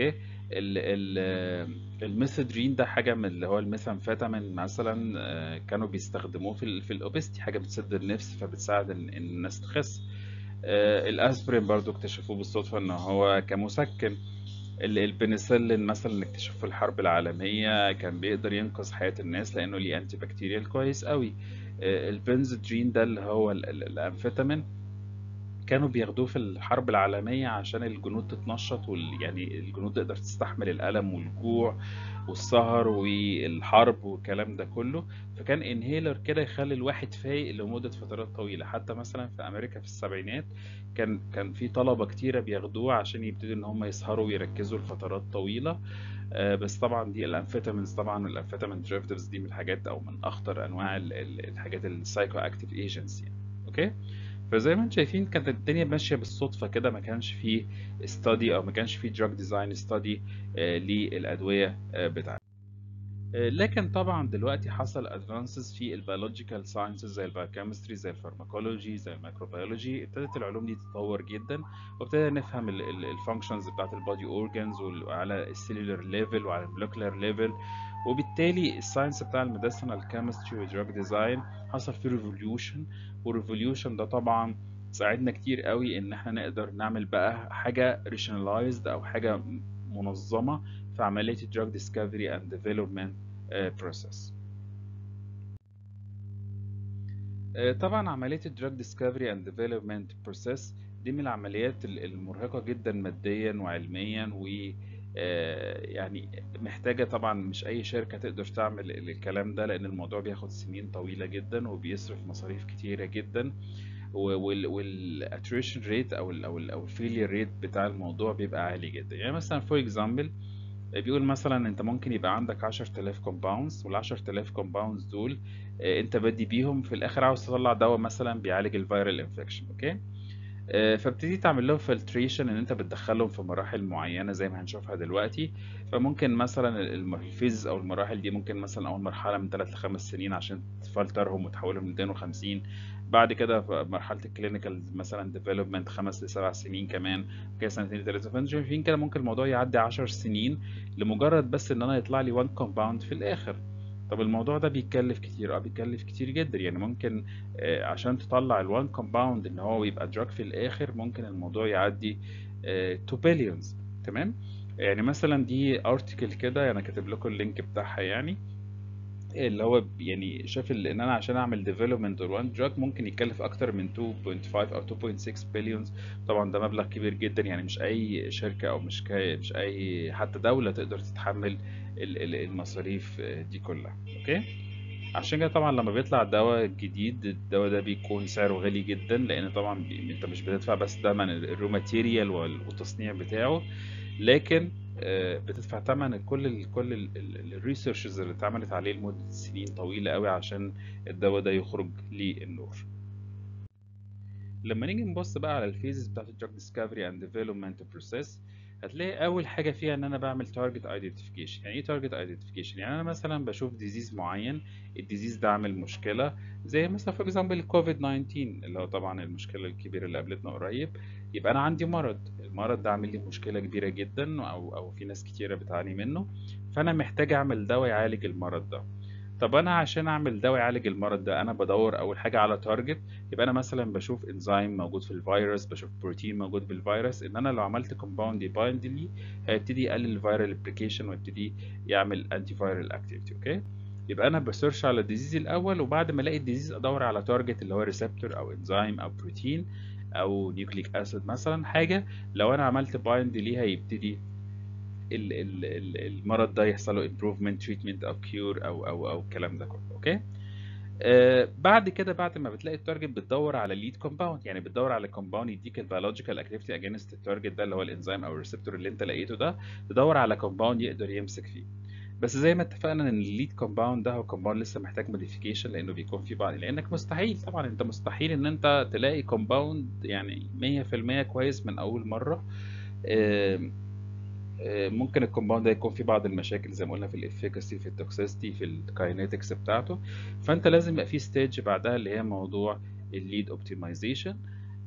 الميثودرين ده حاجه من اللي هو الميثامفيتامين مثلا آه، كانوا بيستخدموه في ال في الاوبستي حاجه بتسد النفس فبتساعد ان إن الناس تخس آه، الاسبرين برضو اكتشفوه بالصدفه ان هو كمسكن ال- البنسلين مثلا اللي اكتشفوه في الحرب العالميه كان بيقدر ينقذ حياه الناس لانه ليه انتي بكتيريال كويس قوي آه، البنزودرين ده اللي هو ال- ال- الامفيتامين كانوا بياخدوه في الحرب العالمية عشان الجنود تتنشط وال... يعني الجنود تقدر تستحمل الألم والجوع والسهر والحرب والكلام ده كله فكان انهيلر كده يخلي الواحد فايق لمدة فترات طويلة حتى مثلا في أمريكا في السبعينات كان كان في طلبة كتيرة بياخدوه عشان يبتدوا إن هم يسهروا ويركزوا لفترات طويلة آه، بس طبعا دي الامفيتامينز طبعا الامفيتامين دريفتيفز دي من الحاجات او من اخطر انواع ال- ال- الحاجات السايكو اكتيف ايجنتس يعني اوكي فزي ما انتم شايفين كانت الدنيا ماشيه بالصدفه كده ما كانش فيه استادي او ما كانش فيه دراج ديزاين ستادي للادويه آه، بتاعتنا آه، لكن طبعا دلوقتي حصل ادفانسز في البيولوجيكال ساينسز زي البايوكيمستري زي الفارماكولوجي زي الميكروبيولوجي ابتدت العلوم دي تتطور جدا وابتدينا نفهم الفانكشنز بتاعت البودي اورجانز وعلى السيلولر ليفل وعلى المولكيولر ليفل وبالتالي الساينس بتاع الميديسينال كيمستري والدراج ديزاين حصل فيه ريفوليوشن والريفوليوشن ده طبعا ساعدنا كتير قوي ان احنا نقدر نعمل بقى حاجه ريشنالايزد او حاجه منظمه في عمليه الدراج ديسكفري اند ديفلوبمنت بروسيس طبعا عمليه الدراج ديسكفري اند ديفلوبمنت بروسيس دي من العمليات ال- المرهقه جدا ماديا وعلميا و آه، يعني محتاجة طبعا مش أي شركة تقدر تعمل ال- الكلام ده لأن الموضوع بياخد سنين طويلة جدا وبيصرف مصاريف كتيرة جدا والاتريشن ريت أو ال أو ال أو الفيلير ريت بتاع الموضوع بيبقى عالي جدا يعني مثلا فور اكزامبل بيقول مثلا انت ممكن يبقى عندك 10000 كومباوندز وال 10000 كومباوندز دول آه، انت بادي بيهم في الاخر عاوز تطلع دواء مثلا بيعالج الفيرال انفكشن اوكي آه، فابتدي تعمل لهم فلتريشن ان انت بتدخلهم في مراحل معينه زي ما هنشوفها دلوقتي فممكن مثلا الم- الفيز او المراحل دي ممكن مثلا اول مرحله من 3 ل 5 سنين عشان تفلترهم وتحولهم ل 250 بعد كده في مرحله الكلينيكال مثلا ديفلوبمنت 5 ل 7 سنين كمان كده سنتين ثلاثه فانتوا شايفين كده ممكن الموضوع يعدي 10 سنين لمجرد بس ان انا يطلع لي 1 كومباوند في الاخر طب الموضوع ده بيتكلف كتير اه بيتكلف كتير جدا يعني ممكن آه، عشان تطلع الوان كومباوند ان هو يبقى دراج في الاخر ممكن الموضوع يعدي 2 بليونز تمام يعني مثلا دي ارتكل كده انا كاتب لكم اللينك بتاعها يعني اللي هو ب- يعني شاف ال- ان انا عشان اعمل ديفلوبمنت وان دراج ممكن يكلف اكتر من 2.5 او 2.6 بليونز طبعا ده مبلغ كبير جدا يعني مش اي شركة او مش كا مش اي حتى دولة تقدر تتحمل ال- ال- المصاريف آه، دي كلها اوكي عشان كده طبعا لما بيطلع دواء جديد الدواء ده بيكون سعره غالي جدا لان طبعا بي... انت مش بتدفع بس ثمن الرو ماتيريال والتصنيع بتاعه لكن آه، بتدفع ثمن كل ال كل الريسيرشز اللي اتعملت عليه لمدة سنين طويلة قوي عشان الدواء ده يخرج للنور لما نيجي نبص بقى على الفيزز بتاعت الدراج ديسكفري اند ديفلوبمنت بروسيس هتلاقي اول حاجه فيها ان انا بعمل تارجت ايدنتيفيكيشن يعني ايه تارجت ايدنتيفيكيشن يعني انا مثلا بشوف ديزيز معين الديزيز ده عامل مشكله زي مثلا فور اكزامبل الكوفيد 19 اللي هو طبعا المشكله الكبيره اللي قابلتنا قريب يبقى انا عندي مرض المرض ده عامل لي مشكله كبيره جدا او او في ناس كتيره بتعاني منه فانا محتاج اعمل دواء يعالج المرض ده طب انا عشان اعمل دواء يعالج المرض ده انا بدور اول حاجه على تارجت يبقى انا مثلا بشوف انزيم موجود في الفيروس بشوف بروتين موجود في الفيروس ان انا لو عملت كومباوند يبايند لي هيبتدي يقلل الفيرال ابلكيشن ويبتدي يعمل انتي فيرال اكتيفيتي اوكي يبقى انا بسيرش على الديزيز الاول وبعد ما الاقي الديزيز ادور على تارجت اللي هو ريسبتور او انزيم او بروتين او نيوكليك اسيد مثلا حاجه لو انا عملت بايند ليها يبتدي ال ال ال المرض ده يحصل له improvement treatment او cure او او او الكلام ده كله اوكي آه بعد كده بعد ما بتلاقي التارجت بتدور على ليد كومباوند يعني بتدور على كومباوند يديك البيولوجيكال اكتيفيتي اجينست التارجت ده اللي هو الانزيم او الريسبتور اللي انت لقيته ده تدور على كومباوند يقدر يمسك فيه بس زي ما اتفقنا ان الليد كومباوند ده هو كومباوند لسه محتاج موديفيكيشن لانه بيكون في بعض لانك مستحيل طبعا انت مستحيل ان انت تلاقي كومباوند يعني 100% كويس من اول مره آه ممكن الكومباوند ده يكون فيه بعض المشاكل زي ما قلنا في الافيكاسي في التوكسيستي في الكاينetics بتاعته فانت لازم يبقى في ستيج بعدها اللي هي موضوع الليد اوبتمايزيشن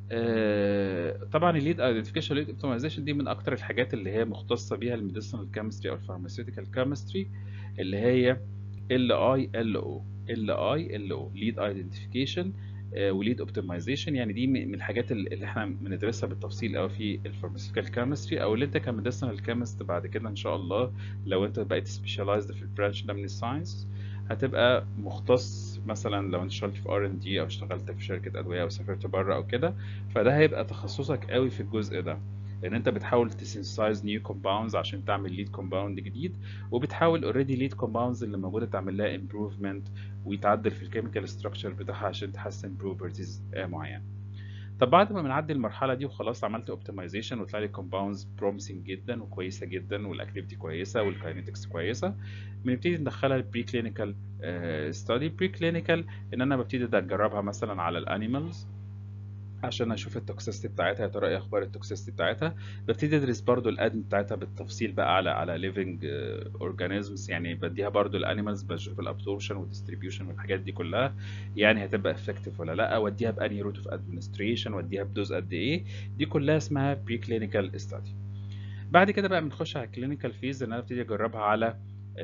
آه، طبعا الليد ايدنتيفيكيشن والليد اوبتمايزيشن دي من اكتر الحاجات اللي هي مختصه بيها الميديسنال كيمستري او الفارماسيوتيكال كيمستري اللي هي ال اي ال او ال اي ال او ليد ايدنتيفيكيشن وليد اوبتمايزيشن يعني دي من الحاجات اللي احنا بندرسها بالتفصيل قوي في الفارماسيوتيكال كيمستري او اللي انت كميديسنال كيمست بعد كده ان شاء الله لو انت بقيت سبيشاليزد في البرانش ده من الساينس هتبقى مختص مثلا لو انت اشتغلت في ار ان دي او اشتغلت في شركه ادويه او سافرت بره او كده فده هيبقى تخصصك قوي في الجزء ده لان انت بتحاول تسينسايز نيو كومباوندز عشان تعمل ليد كومباوند جديد وبتحاول اوريدي ليد كومباوندز اللي موجوده تعمل لها امبروفمنت ويتعدل في الكيميكال ستراكشر بتاعها عشان تحسن بروبرتيز معينه طب بعد ما بنعدي المرحله دي وخلاص عملت اوبتمايزيشن وطلع لي كومباوندز بروميسنج جدا وكويسه جدا والاكتيفيتي كويسه والكاينetics كويسه بنبتدي ندخلها البري كلينيكال ستادي بري كلينيكال ان انا ببتدي اجربها مثلا على الانيمالز عشان اشوف التوكسيستي بتاعتها يا ترى ايه اخبار التوكسيستي بتاعتها ببتدي ادرس برضو الادم بتاعتها بالتفصيل بقى على على ليفنج اورجانيزمز يعني بديها برضو الانيمالز بشوف الابسوربشن والديستريبيوشن والحاجات دي كلها يعني هتبقى افكتيف ولا لا واديها باني روت اوف ادمنستريشن واديها بدوز قد ايه دي كلها اسمها بري كلينيكال ستادي بعد كده بقى بنخش على الكلينيكال فيز ان انا ابتدي اجربها على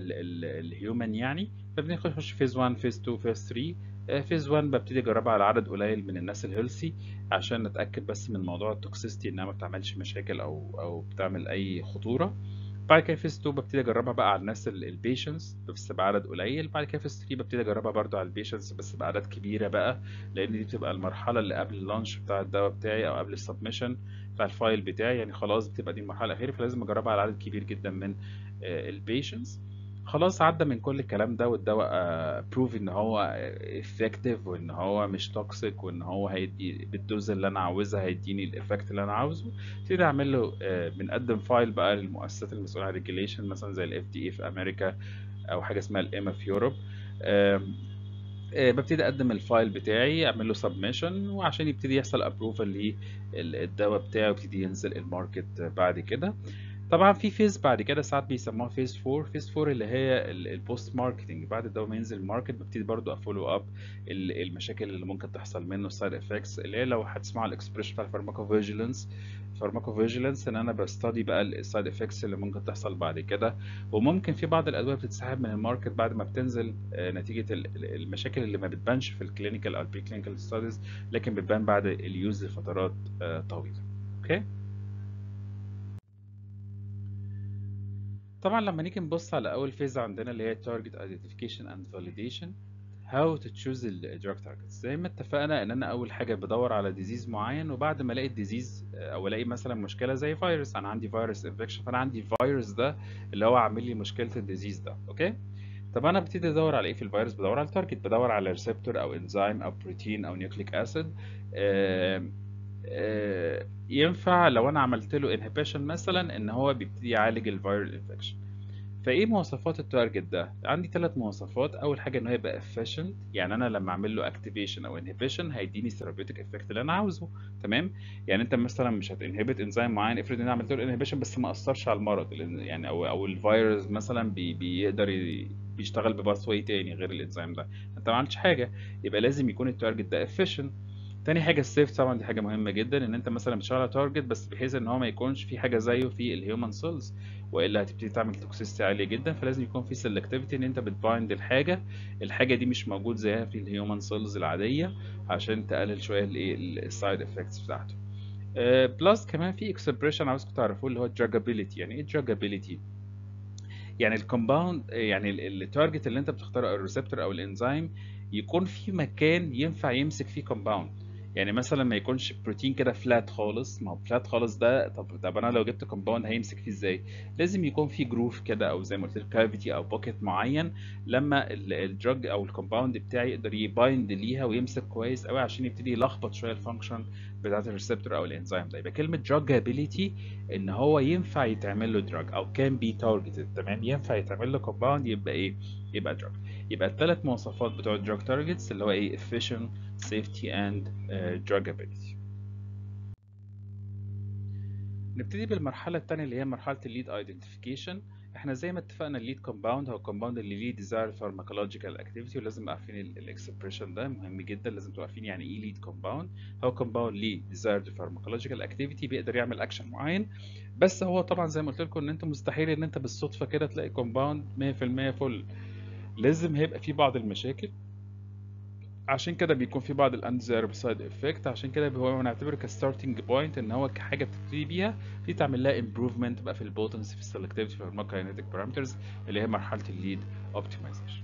الهيومن يعني فبنبتدي نخش فيز 1 فيز 2 فيز 3 فيز 1 ببتدي اجربها على عدد قليل من الناس الهيلثي عشان نتاكد بس من موضوع التوكسيستي انها ما بتعملش مشاكل او او بتعمل اي خطوره بعد كده فيز 2 ببتدي اجربها بقى على الناس البيشنتس بس بعدد قليل بعد كده فيز 3 ببتدي اجربها برضو على البيشنتس بس باعداد كبيره بقى لان دي بتبقى المرحله اللي قبل اللانش بتاع الدواء بتاعي او قبل السبمشن بتاع الفايل بتاعي يعني خلاص بتبقى دي المرحله الاخيره فلازم اجربها على عدد كبير جدا من البيشنتس خلاص عدى من كل الكلام ده والدواء بروف ان هو افكتيف وان هو مش توكسيك وان هو هيدي بالدوز اللي انا عاوزها هيديني الايفكت اللي انا عاوزه ابتدي اعمل له بنقدم فايل بقى للمؤسسات المسؤوله عن الريجيليشن مثلا زي الاف دي اي في امريكا او حاجه اسمها الاما في يوروب ببتدي اقدم الفايل بتاعي اعمل له سبمشن وعشان يبتدي يحصل ابروفال للدواء بتاعي ويبتدي ينزل الماركت بعد كده طبعا في فيز بعد كده ساعات بيسموها فيز 4 فيز 4 اللي هي البوست ماركتنج بعد الدواء ما ينزل الماركت ببتدي برضو افولو اب المشاكل اللي ممكن تحصل منه السايد افكتس اللي هي لو هتسمعوا الاكسبريشن بتاع الفارماكوفيجيلانس فارماكوفيجيلانس ان انا بستدي بقى السايد افكتس اللي ممكن تحصل بعد كده وممكن في بعض الادويه بتتسحب من الماركت بعد ما بتنزل نتيجه المشاكل اللي ما بتبانش في الكلينيكال او البري كلينيكال ستاديز لكن بتبان بعد اليوز لفترات طويله اوكي طبعا لما نيجي نبص على اول فيز عندنا اللي هي target identification and validation how to choose ال drug targets زي ما اتفقنا ان انا اول حاجه بدور على ديزيز معين وبعد ما الاقي الديزيز او الاقي مثلا مشكله زي فيروس انا عندي فيروس انفكشن فانا عندي الفيروس ده اللي هو عامل لي مشكله الديزيز ده اوكي طب انا ببتدي ادور على ايه في الفيروس بدور على التارجت بدور على ريسبتور او انزيم او بروتين او نيوكليك اسيد ينفع لو انا عملت له انهبيشن مثلا ان هو بيبتدي يعالج الفيرال انفكشن فايه مواصفات التارجت ده عندي ثلاث مواصفات اول حاجه ان هو يبقى efficient يعني انا لما اعمل له activation او inhibition هيديني therapeutic effect اللي انا عاوزه تمام يعني انت مثلا مش هتنهبت انزيم معين افرض ان انا عملت له انهبيشن بس ما اثرش على المرض يعني او او الفيروس مثلا بي بيقدر بيشتغل بباث واي تاني غير الانزيم ده انت ما عملتش حاجه يبقى لازم يكون التارجت ده efficient تاني حاجه السيف طبعا دي حاجه مهمه جدا ان انت مثلا بتشتغل على تارجت بس بحيث ان هو ما يكونش في حاجه زيه في الهيومن سيلز والا هتبتدي تعمل توكسيستي عاليه جدا فلازم يكون في سيلكتيفيتي ان انت بتبايند الحاجه الحاجه دي مش موجود زيها في الهيومن سيلز العاديه عشان تقلل شويه الايه السايد افكتس بتاعته بلس كمان في اكسبريشن عاوزكم تعرفوه اللي هو الدراجابيلتي يعني ايه الدراجابيلتي يعني الكومباوند يعني التارجت اللي انت بتختاره او الريسبتور او الانزيم يكون في مكان ينفع يمسك فيه كومباوند يعني مثلا ما يكونش بروتين كده فلات خالص ما هو فلات خالص ده طب طب انا لو جبت كومباوند هيمسك فيه ازاي لازم يكون في جروف كده او زي ما قلت لك كافيتي او بوكيت معين لما الدراج او الكومباوند بتاعي يقدر يبايند ليها ويمسك كويس قوي عشان يبتدي يلخبط شويه الفانكشن بتاعت الريسبتور او الانزيم ده يبقى كلمه دراجابيليتي ان هو ينفع يتعمل له دراج او كان بي تارجتد تمام ينفع يتعمل له كومباوند يبقى ايه يبقى دراج يبقى الثلاث مواصفات بتوع الدراج تارجتس اللي هو ايه efficient safety and uh, drugability نبتدي بالمرحلة الثانية اللي هي مرحلة الليد ايدنتيفيكيشن احنا زي ما اتفقنا الليد كومباوند هو كومباوند اللي ليه ديزاير فارماكولوجيكال اكتيفيتي ولازم نبقى عارفين الاكسبريشن ده مهم جدا لازم تبقوا عارفين يعني ايه ليد كومباوند هو كومباوند ليه ديزايرد فارماكولوجيكال اكتيفيتي بيقدر يعمل اكشن معين بس هو طبعا زي ما قلت لكم ان انت مستحيل ان انت بالصدفه كده تلاقي كومباوند 100% فل لازم هيبقى في بعض المشاكل عشان كده بيكون في بعض الانديزايربل سايد افكت عشان كده هو بنعتبره كستارتنج بوينت ان هو كحاجه بتبتدي بيها في تعمل لها امبروفمنت بقى في البوتنسي في السلكتيفيتي في الماكاينيتيك بارامترز اللي هي مرحله الليد اوبتمايزيشن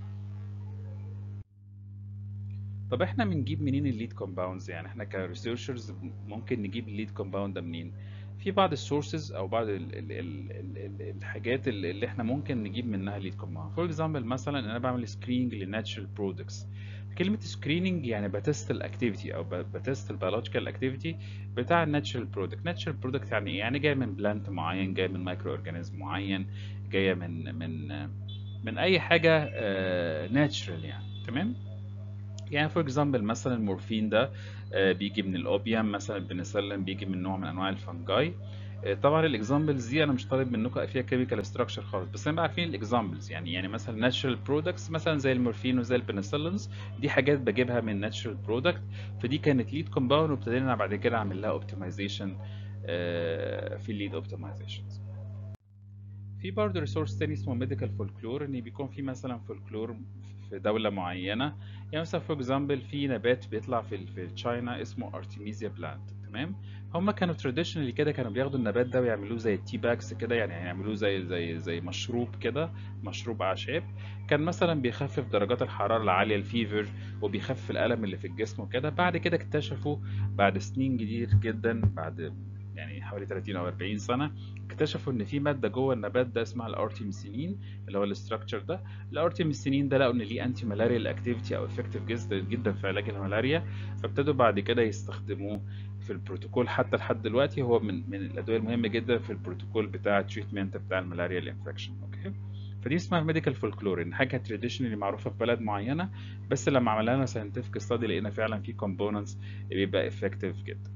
طب احنا بنجيب منين الليد كومباوندز يعني احنا كريسيرشرز ممكن نجيب الليد كومباوند ده منين في بعض السورسز او بعض ال ال ال ال ال الحاجات اللي اللي احنا ممكن نجيب منها الليد كومباوند فور اكزامبل مثلا انا بعمل سكريننج للناتشرال برودكتس كلمة سكريننج يعني بتست الاكتيفيتي او بتست البيولوجيكال اكتيفيتي بتاع الناتشرال برودكت ناتشرال برودكت يعني ايه يعني جاي من بلانت معين جاي من مايكرو اورجانيزم معين جايه من من من اي حاجه ناتشرال يعني تمام يعني فور اكزامبل مثلا المورفين ده آه، بيجي من الاوبيوم مثلا البنسلين بيجي من نوع من انواع الفنجاي آه، طبعا الاكزامبلز دي انا مش طالب منكم فيها كيميكال ستراكشر خالص بس انا عارفين الاكزامبلز يعني يعني مثلا ناتشرال برودكتس مثلا زي المورفين وزي البنسلينز دي حاجات بجيبها من ناتشرال برودكت فدي كانت ليد كومباوند وابتدينا بعد كده اعمل لها اوبتمايزيشن في الليد اوبتمايزيشنز في برضه ريسورس تاني اسمه ميديكال فولكلور ان بيكون في مثلا فولكلور في دولة معينة يعني مثلا فور اكزامبل في نبات بيطلع في في تشاينا اسمه ارتيميزيا بلانت تمام هم كانوا تراديشنالي كده كانوا بياخدوا النبات ده ويعملوه زي التي باكس كده يعني يعملوه زي زي زي مشروب كده مشروب اعشاب كان مثلا بيخفف درجات الحراره العاليه الفيفر وبيخفف الالم اللي في الجسم وكده بعد كده اكتشفوا بعد سنين كتير جدا بعد يعني حوالي 30 او 40 سنه اكتشفوا ان في ماده جوه النبات ده اسمها الارتيمسينين اللي هو الاستراكشر ده الارتيمسينين ده لقوا ان ليه انتي ملاريال اكتيفيتي او افكتيف جدا في علاج الملاريا فابتدوا بعد كده يستخدموه في البروتوكول حتى لحد دلوقتي هو من من الادويه المهمه جدا في البروتوكول بتاع التريتمنت بتاع الملاريا الانفكشن اوكي فدي اسمها ميديكال فولكلور ان حاجه تراديشنالي معروفه في بلد معينه بس لما عملنا لها ساينتفك ستادي لقينا فعلا في كومبوننتس بيبقى افكتيف جدا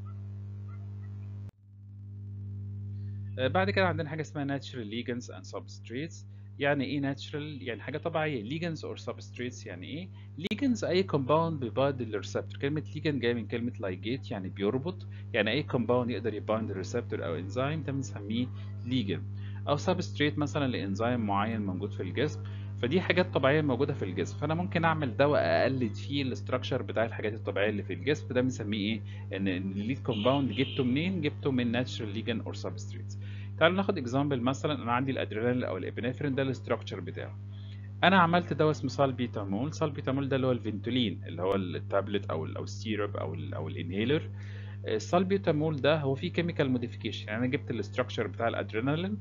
بعد كده عندنا حاجه اسمها natural ligands and substrates يعني ايه natural يعني حاجه طبيعيه ligands or substrates يعني ايه ligands اي compound بيبايند الريسبتور كلمه ligand جايه من كلمه ligate يعني بيربط يعني اي compound يقدر يبايند الريسبتور او انزيم ده بنسميه ligand او substrate مثلا لانزيم معين موجود في الجسم فدي حاجات طبيعيه موجوده في الجسم فانا ممكن اعمل دواء اقلد فيه الاستراكشر بتاع الحاجات الطبيعيه اللي في الجسم فده بنسميه ايه ان الليد كومباوند جبته منين جبته من ناتشرال ليجن اور سبستريتس تعالوا ناخد اكزامبل مثلا انا عندي الادرينالين او الابنفرين ده الاستراكشر بتاعه انا عملت دواء اسمه سالبيتامول سالبيتامول ده اللي هو الفنتولين اللي هو التابلت او ال او السيرب او ال او الانهيلر السالبيتامول ده هو فيه كيميكال موديفيكيشن يعني انا جبت الاستراكشر بتاع الادرينالين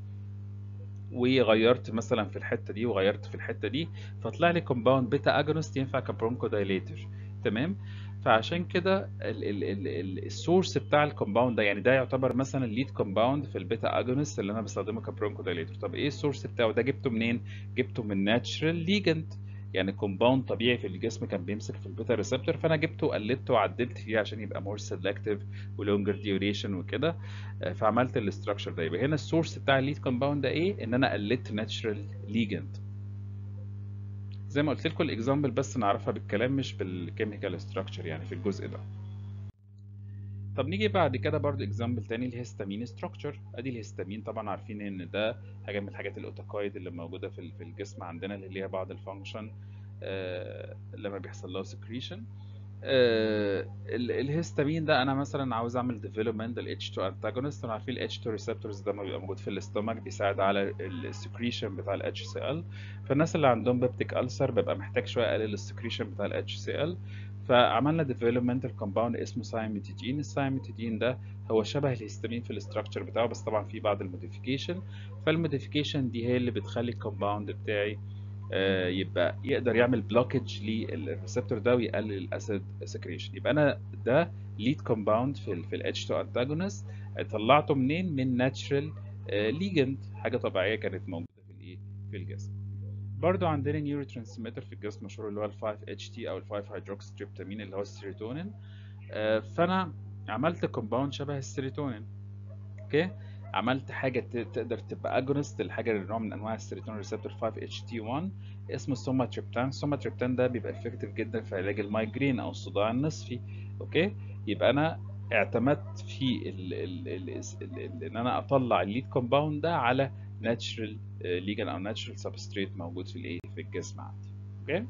وغيرت مثلا في الحته دي وغيرت في الحته دي فطلع لي كومباوند بيتا اجونست ينفع كبرونكو دايليتر تمام فعشان كده السورس بتاع الكومباوند ده يعني ده يعتبر مثلا الليد كومباوند في البيتا اجونست اللي انا بستخدمه كبرونكو دايليتر طب ايه السورس بتاعه ده جبته منين جبته من ناتشرال ليجند يعني كومباوند طبيعي في الجسم كان بيمسك في البيتا ريسبتور فانا جبته وقلدته وعدلت فيه عشان يبقى مور سيلكتيف ولونجر ديوريشن وكده فعملت الاستراكشر ده يبقى هنا السورس بتاع الليد كومباوند ده ايه ان انا قلدت ناتشرال ليجند زي ما قلت لكم الاكزامبل بس نعرفها بالكلام مش بالكيميكال ستراكشر يعني في الجزء ده طب نيجي بعد كده برضو اكزامبل تاني الهستامين ستراكشر ادي الهستامين طبعا عارفين ان ده حاجه من الحاجات الاوتوكايد اللي موجوده في في الجسم عندنا اللي ليها بعض الفانكشن آه لما بيحصل له سكريشن آه الهستامين ده انا مثلا عاوز اعمل ديفلوبمنت ال H2 انتاجونست انا عارفين ال H2 ريسبتورز ده بيبقى موجود في الاستومك بيساعد على السكريشن بتاع ال HCl فالناس اللي عندهم بيبتيك ألسر ببقى محتاج شويه اقلل السكريشن بتاع ال HCl فعملنا ديفلوبمنت الكومباوند اسمه سايميتيدين السايميتيدين ده هو شبه الهستامين في الاستراكشر بتاعه بس طبعا في بعض الموديفيكيشن فالموديفيكيشن دي هي اللي بتخلي الكومباوند بتاعي يبقى يقدر يعمل بلوكج للريسبتور ده ويقلل الاسيد سكريشن يبقى انا ده ليد كومباوند في ال في ال H2 انتاجونست طلعته منين من ناتشرال ليجند حاجه طبيعيه كانت موجوده في الايه في الجسم برضو عندنا نيورو ترانسميتر في الجسم مشهور اللي هو ال 5 اتش تي او ال 5 هيدروكسيتريبتامين اللي هو السيروتونين فانا عملت كومباوند شبه السيروتونين اوكي عملت حاجه تقدر تبقى اجونست لحاجه نوع من انواع السيروتونين ريسبتور 5 اتش تي 1 اسمه السوماتريبتان السوماتريبتان ده بيبقى افكتيف جدا في علاج المايجرين او الصداع النصفي اوكي يبقى انا اعتمدت في ال ال ال ال ال ان انا اطلع الليد كومباوند ده على ناتشرال ليجن او ناتشرال سبستريت موجود في الايه في الجسم عندي اوكي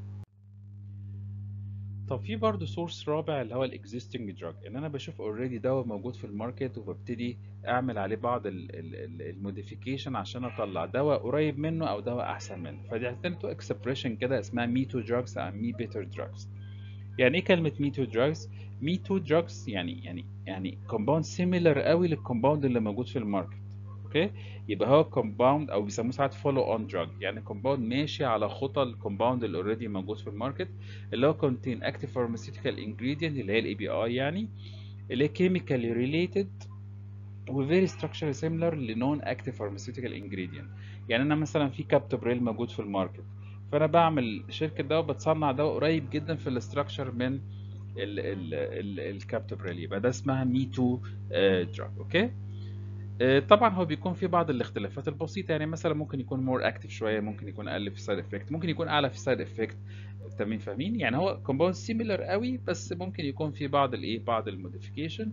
طب في برضه سورس رابع اللي هو الاكزيستنج دراج ان انا بشوف اوريدي دواء موجود في الماركت وببتدي اعمل عليه بعض الموديفيكيشن عشان اطلع دواء قريب منه او دواء احسن منه فدي عندنا تو اكسبريشن كده اسمها مي تو دراجز او مي بيتر دراجز يعني ايه كلمه مي تو دراجز مي تو دراجز يعني يعني يعني كومباوند سيميلر قوي للكومباوند اللي موجود في الماركت اوكي يبقى هو كومباوند او بيسموه ساعات فولو اون دراج يعني كومباوند ماشي على خطى الكومباوند اللي اوريدي موجود في الماركت اللي هو كونتين اكتيف فارماسيوتيكال انجريدينت اللي هي الاي بي اي يعني اللي هي كيميكالي ريليتد وفيري ستراكشر سيميلر لنون اكتيف فارماسيوتيكال انجريدينت يعني انا مثلا في كابتوبريل موجود في الماركت فانا بعمل شركه دواء بتصنع دواء قريب جدا في الاستراكشر من الكابتوبريل يبقى ده اسمها مي تو دراج اوكي طبعا هو بيكون في بعض الاختلافات البسيطه يعني مثلا ممكن يكون مور اكتف شويه ممكن يكون اقل في السايد افكت ممكن يكون اعلى في السايد افكت تمام فاهمين يعني هو كومباوند سيميلر قوي بس ممكن يكون في بعض الايه بعض الموديفيكيشن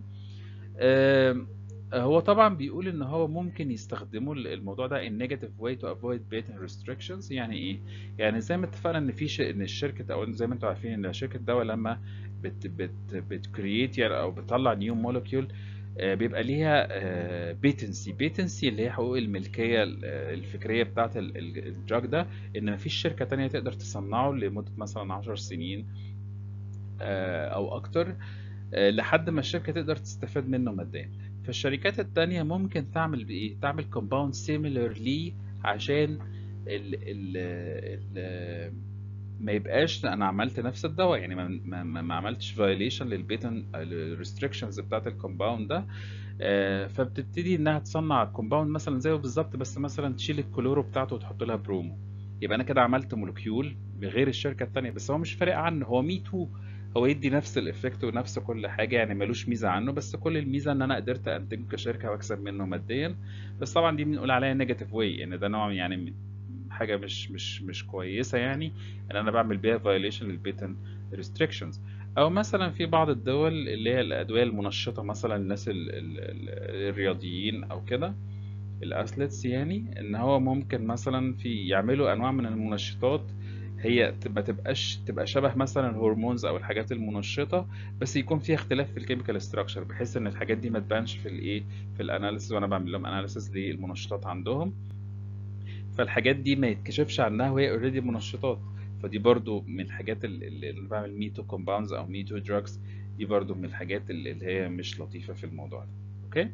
هو طبعا بيقول ان هو ممكن يستخدموا الموضوع ده in negative way to avoid patent restrictions يعني ايه يعني زي ما اتفقنا ان في ش... ان الشركه او زي ما انتم عارفين ان شركه دواء لما بت بت بتكرييت يعني او بتطلع نيو مولكيول بيبقى ليها بيتنسي بيتنسي اللي هي حقوق الملكيه الفكريه بتاعه الدراج ده ان مفيش شركه تانية تقدر تصنعه لمده مثلا 10 سنين او اكتر لحد ما الشركه تقدر تستفاد منه ماديا فالشركات التانية ممكن تعمل بايه تعمل كومباوند سيميلر ليه عشان ال ال ال ما يبقاش انا عملت نفس الدواء يعني ما, ما, ما عملتش فايليشن للبيتن الريستريكشنز بتاعت الكومباوند ده آه فبتبتدي انها تصنع كومباوند مثلا زيه بالظبط بس مثلا تشيل الكلورو بتاعته وتحط لها برومو يبقى انا كده عملت مولكيول بغير الشركه الثانيه بس هو مش فارق عنه هو مي تو هو يدي نفس الافكت ونفس كل حاجه يعني ملوش ميزه عنه بس كل الميزه ان انا قدرت انتجه كشركه واكسب منه ماديا بس طبعا دي بنقول عليها نيجاتيف واي ان ده نوع يعني حاجه مش مش مش كويسه يعني ان انا بعمل بيها فايوليشن للبيتن ريستريكشنز او مثلا في بعض الدول اللي هي الادويه المنشطه مثلا الناس ال ال ال الرياضيين او كده الاثليتس يعني ان هو ممكن مثلا في يعملوا انواع من المنشطات هي ما تبقاش تبقى شبه مثلا الهرمونز او الحاجات المنشطه بس يكون فيها اختلاف في الكيميكال ستراكشر بحيث ان الحاجات دي ما تبانش في الايه في الاناليسيس وانا بعمل لهم اناليسيس للمنشطات عندهم فالحاجات دي ما يتكشفش عنها وهي اوريدي منشطات فدي برضو من الحاجات اللي انا بعمل ميتو كومباوندز او ميتو دراجز دي برضو من الحاجات اللي هي مش لطيفه في الموضوع ده اوكي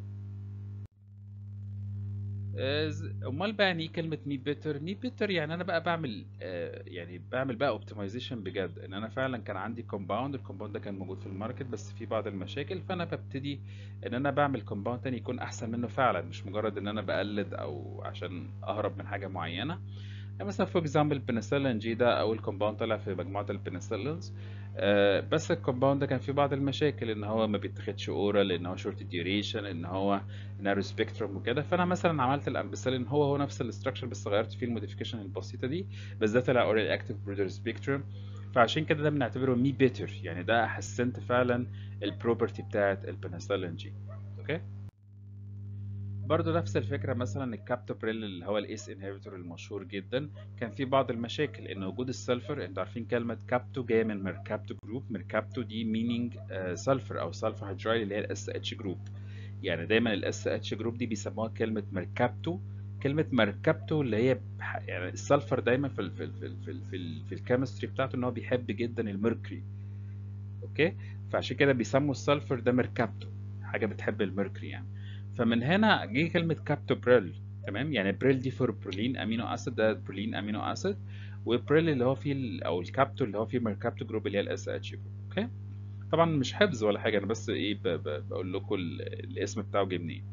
امال بقى يعني ايه كلمه مي بيتر مي بيتر يعني انا بقى بعمل آه يعني بعمل بقى اوبتمايزيشن بجد ان انا فعلا كان عندي كومباوند الكومباوند ده كان موجود في الماركت بس في بعض المشاكل فانا ببتدي ان انا بعمل كومباوند تاني يكون احسن منه فعلا مش مجرد ان انا بقلد او عشان اهرب من حاجه معينه يعني مثلا فور اكزامبل البنسلين جي ده اول كومباوند طلع في مجموعه البنسلينز آه بس الكومباوند ده كان فيه بعض المشاكل ان هو ما بيتاخدش اورال ان هو شورت ديوريشن ان هو نارو سبيكتروم وكده فانا مثلا عملت الامبسلين هو هو نفس الاستراكشر بس غيرت فيه الموديفيكيشن البسيطه دي بس ده طلع اورال اكتيف برودر سبيكتروم فعشان كده ده بنعتبره مي بيتر يعني ده حسنت فعلا البروبرتي بتاعت البنسلين جي اوكي برضه نفس الفكرة مثلا الكابتوبريل اللي هو الاس انهبيتور المشهور جدا كان في بعض المشاكل ان وجود السلفر انتوا عارفين كلمة كابتو جاية من ميركابتو جروب ميركابتو دي مينينج سلفر او سلفر هيدرايل اللي هي الاس اتش جروب يعني دايما الاس اتش جروب دي بيسموها كلمة ميركابتو كلمة ميركابتو اللي هي يعني السلفر دايما في ال في ال في ال في, ال في, ال في الكيمستري بتاعته ان هو بيحب جدا الميركوري اوكي فعشان كده بيسموا السلفر ده ميركابتو حاجة بتحب الميركوري يعني فمن هنا جه كلمة كابتوبريل تمام يعني بريل دي فور برولين امينو اسيد ده برولين امينو اسيد وبريل اللي هو فيه او الكابتو اللي هو فيه ميركابتو جروب اللي هي الاس اتش جروب اوكي طبعا مش حفظ ولا حاجه انا بس ايه ب ب بقول لكم الاسم بتاعه جه منين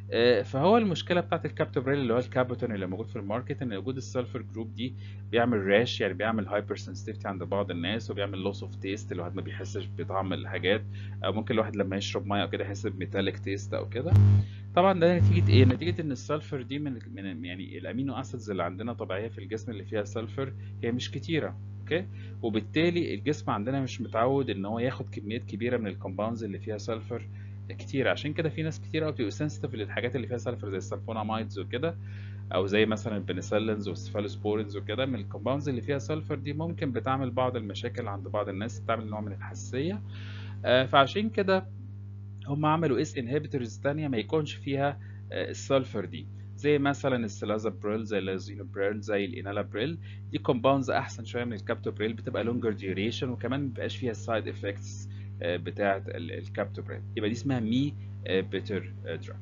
آه، فهو المشكله بتاعت الكابتوبريل اللي هو الكابوتون اللي موجود في الماركت ان وجود السلفر جروب دي بيعمل راش يعني بيعمل هايبر سنسيتيفيتي عند بعض الناس وبيعمل لوس اوف تيست الواحد ما بيحسش بطعم الحاجات او ممكن الواحد لما يشرب ميه او كده يحس بميتاليك تيست او كده طبعا ده نتيجه ايه نتيجه ان السلفر دي من من يعني الامينو اسيدز اللي عندنا طبيعيه في الجسم اللي فيها سلفر هي مش كتيره اوكي وبالتالي الجسم عندنا مش متعود ان هو ياخد كميات كبيره من الكومباوندز اللي فيها سلفر كتير عشان كده في ناس كتير قوي بتبقوا سنسيتيف للحاجات اللي فيها سلفر زي السلفونامايدز وكده او زي مثلا البنسلينز والسفالوسبورينز وكده من الكومباوندز اللي فيها سلفر دي ممكن بتعمل بعض المشاكل عند بعض الناس بتعمل نوع من الحساسيه آه، فعشان كده هم عملوا اس انهبيتورز تانية ما يكونش فيها آه، السلفر دي زي مثلا السلازابريل زي اللازينوبريل زي الانالابريل دي كومباوندز احسن شويه من الكابتوبريل بتبقى لونجر ديوريشن وكمان ما بيبقاش فيها السايد افكتس بتاعه الكابتوبريل يبقى دي اسمها مي بيتر دراج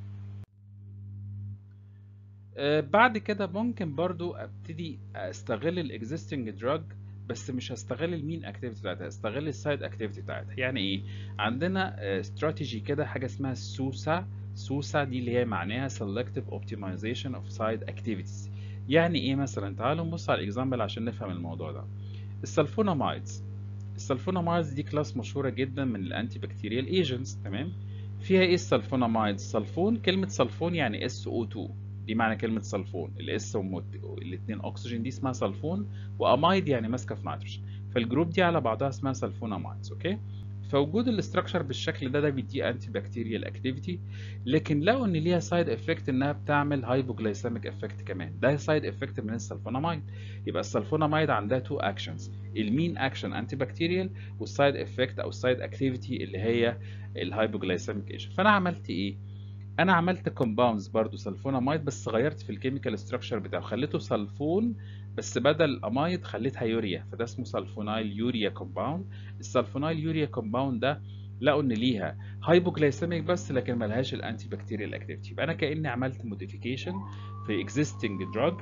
بعد كده ممكن برضو ابتدي استغل الاكزيستنج دراج بس مش هستغل المين اكتيفيتي بتاعتها هستغل السايد اكتيفيتي بتاعتها يعني ايه عندنا استراتيجي كده حاجه اسمها سوسا سوسا دي اللي هي معناها selective optimization of side activities يعني ايه مثلا تعالوا نبص على الاكزامبل عشان نفهم الموضوع ده السلفونامايدز السلفونامايدز دي كلاس مشهوره جدا من الانتي بكتيريال ايجنتس تمام فيها ايه السلفونامايدز سلفون كلمه سلفون يعني SO2 دي معنى كلمة سلفون الاس الاثنين اكسجين دي اسمها سلفون وامايد يعني ماسكة في نيتروجين فالجروب دي على بعضها اسمها سلفون امايدز اوكي فوجود الاستراكشر بالشكل ده ده بيدي انتي بكتيريال اكتيفيتي لكن لقوا ان ليها سايد افكت انها بتعمل هايبوجلايسيميك افكت كمان ده سايد افكت من السلفونامايد يبقى السلفونامايد عندها تو اكشنز المين اكشن انتي بكتيريال والسايد افكت او السايد اكتيفيتي اللي هي الهايبوجلايسيميك ايجنت فانا عملت ايه انا عملت كومباوندز برضو سلفونامايد بس غيرت في الكيميكال ستراكشر بتاعه خليته سلفون بس بدل امايد خليتها يوريا فده اسمه سلفونايل يوريا كومباوند السلفونايل يوريا كومباوند ده لقوا ان ليها هايبوجلايسيميك بس لكن ملهاش الانتي بكتيريال اكتيفيتي يبقى انا كاني عملت موديفيكيشن في اكزيستنج دراج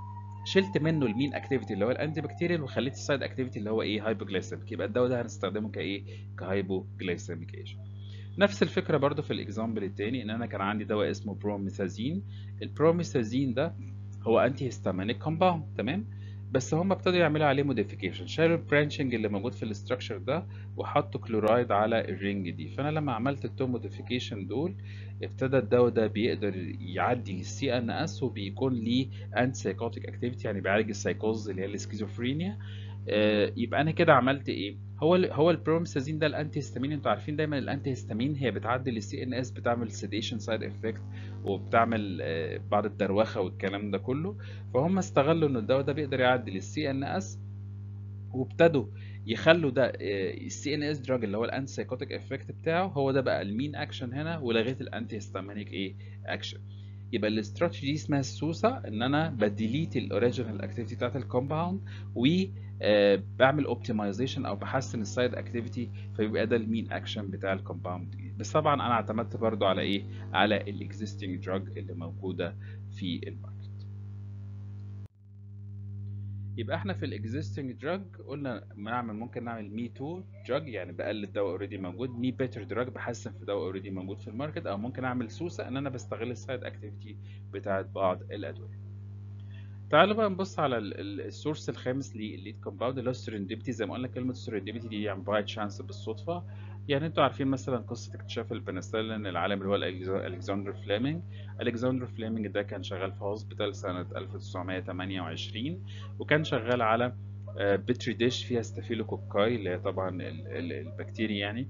شلت منه المين اكتيفيتي اللي هو الانتي بكتيريال وخليت السايد اكتيفيتي اللي هو ايه هايبوجلايسيميك يبقى الدواء ده هنستخدمه كايه كهايبوجلايسيميك ايجنت نفس الفكره برضو في الاكزامبل التاني ان انا كان عندي دواء اسمه بروميثازين البروميثازين ده هو انتي هيستامينيك كومباوند تمام بس هم ابتدوا يعملوا عليه موديفيكيشن شالوا البرانشنج اللي موجود في الاستراكشر ده وحطوا كلورايد على الرينج دي فانا لما عملت التو موديفيكيشن دول ابتدى الدواء ده بيقدر يعدي السي ان اس وبيكون ليه انتي سايكوتيك اكتيفيتي يعني بيعالج السايكوز اللي هي السكيزوفرينيا آه يبقى انا كده عملت ايه هو ال هو البروميثازين ده الانتي هيستامين انتوا عارفين دايما الانتي هيستامين هي بتعدل السي ان اس بتعمل سيديشن سايد افكت وبتعمل آه بعض الدروخه والكلام ده كله فهم استغلوا ان الدواء ده بيقدر يعدل السي ان اس وابتدوا يخلوا ده السي ان اس دراج اللي هو الانتي سايكوتيك افكت بتاعه هو ده بقى المين اكشن هنا ولغيت الانتي هيستامينيك ايه اكشن يبقى الاستراتيجي دي اسمها السوسه ان انا بديليت الاوريجينال اكتيفيتي بتاعت الكومباوند و آه بعمل اوبتمايزيشن او بحسن السايد اكتيفيتي فيبقى ده المين اكشن بتاع الكومباوند بس طبعا انا اعتمدت برضو على ايه على الاكزيستنج دراج اللي موجوده في الماركت يبقى احنا في الاكزيستنج دراج قلنا نعمل ممكن نعمل مي تو دراج يعني بقلل دواء اوريدي موجود مي بيتر دراج بحسن في دواء اوريدي موجود في الماركت او ممكن اعمل سوسه ان انا بستغل السايد اكتيفيتي بتاعت بعض الادويه تعالوا بقى نبص على السورس الخامس للليد كومباوند اللي هو السرندبتي زي ما قلنا كلمه السرندبتي دي يعني باي تشانس بالصدفه يعني انتوا عارفين مثلا قصه اكتشاف البنسلين العالم اللي هو الكسندر فليمنج الكسندر فليمنج ده كان شغال في هوسبيتال سنه 1928 وكان شغال على بتري ديش فيها ستافيلوكوكاي اللي هي طبعا البكتيريا يعني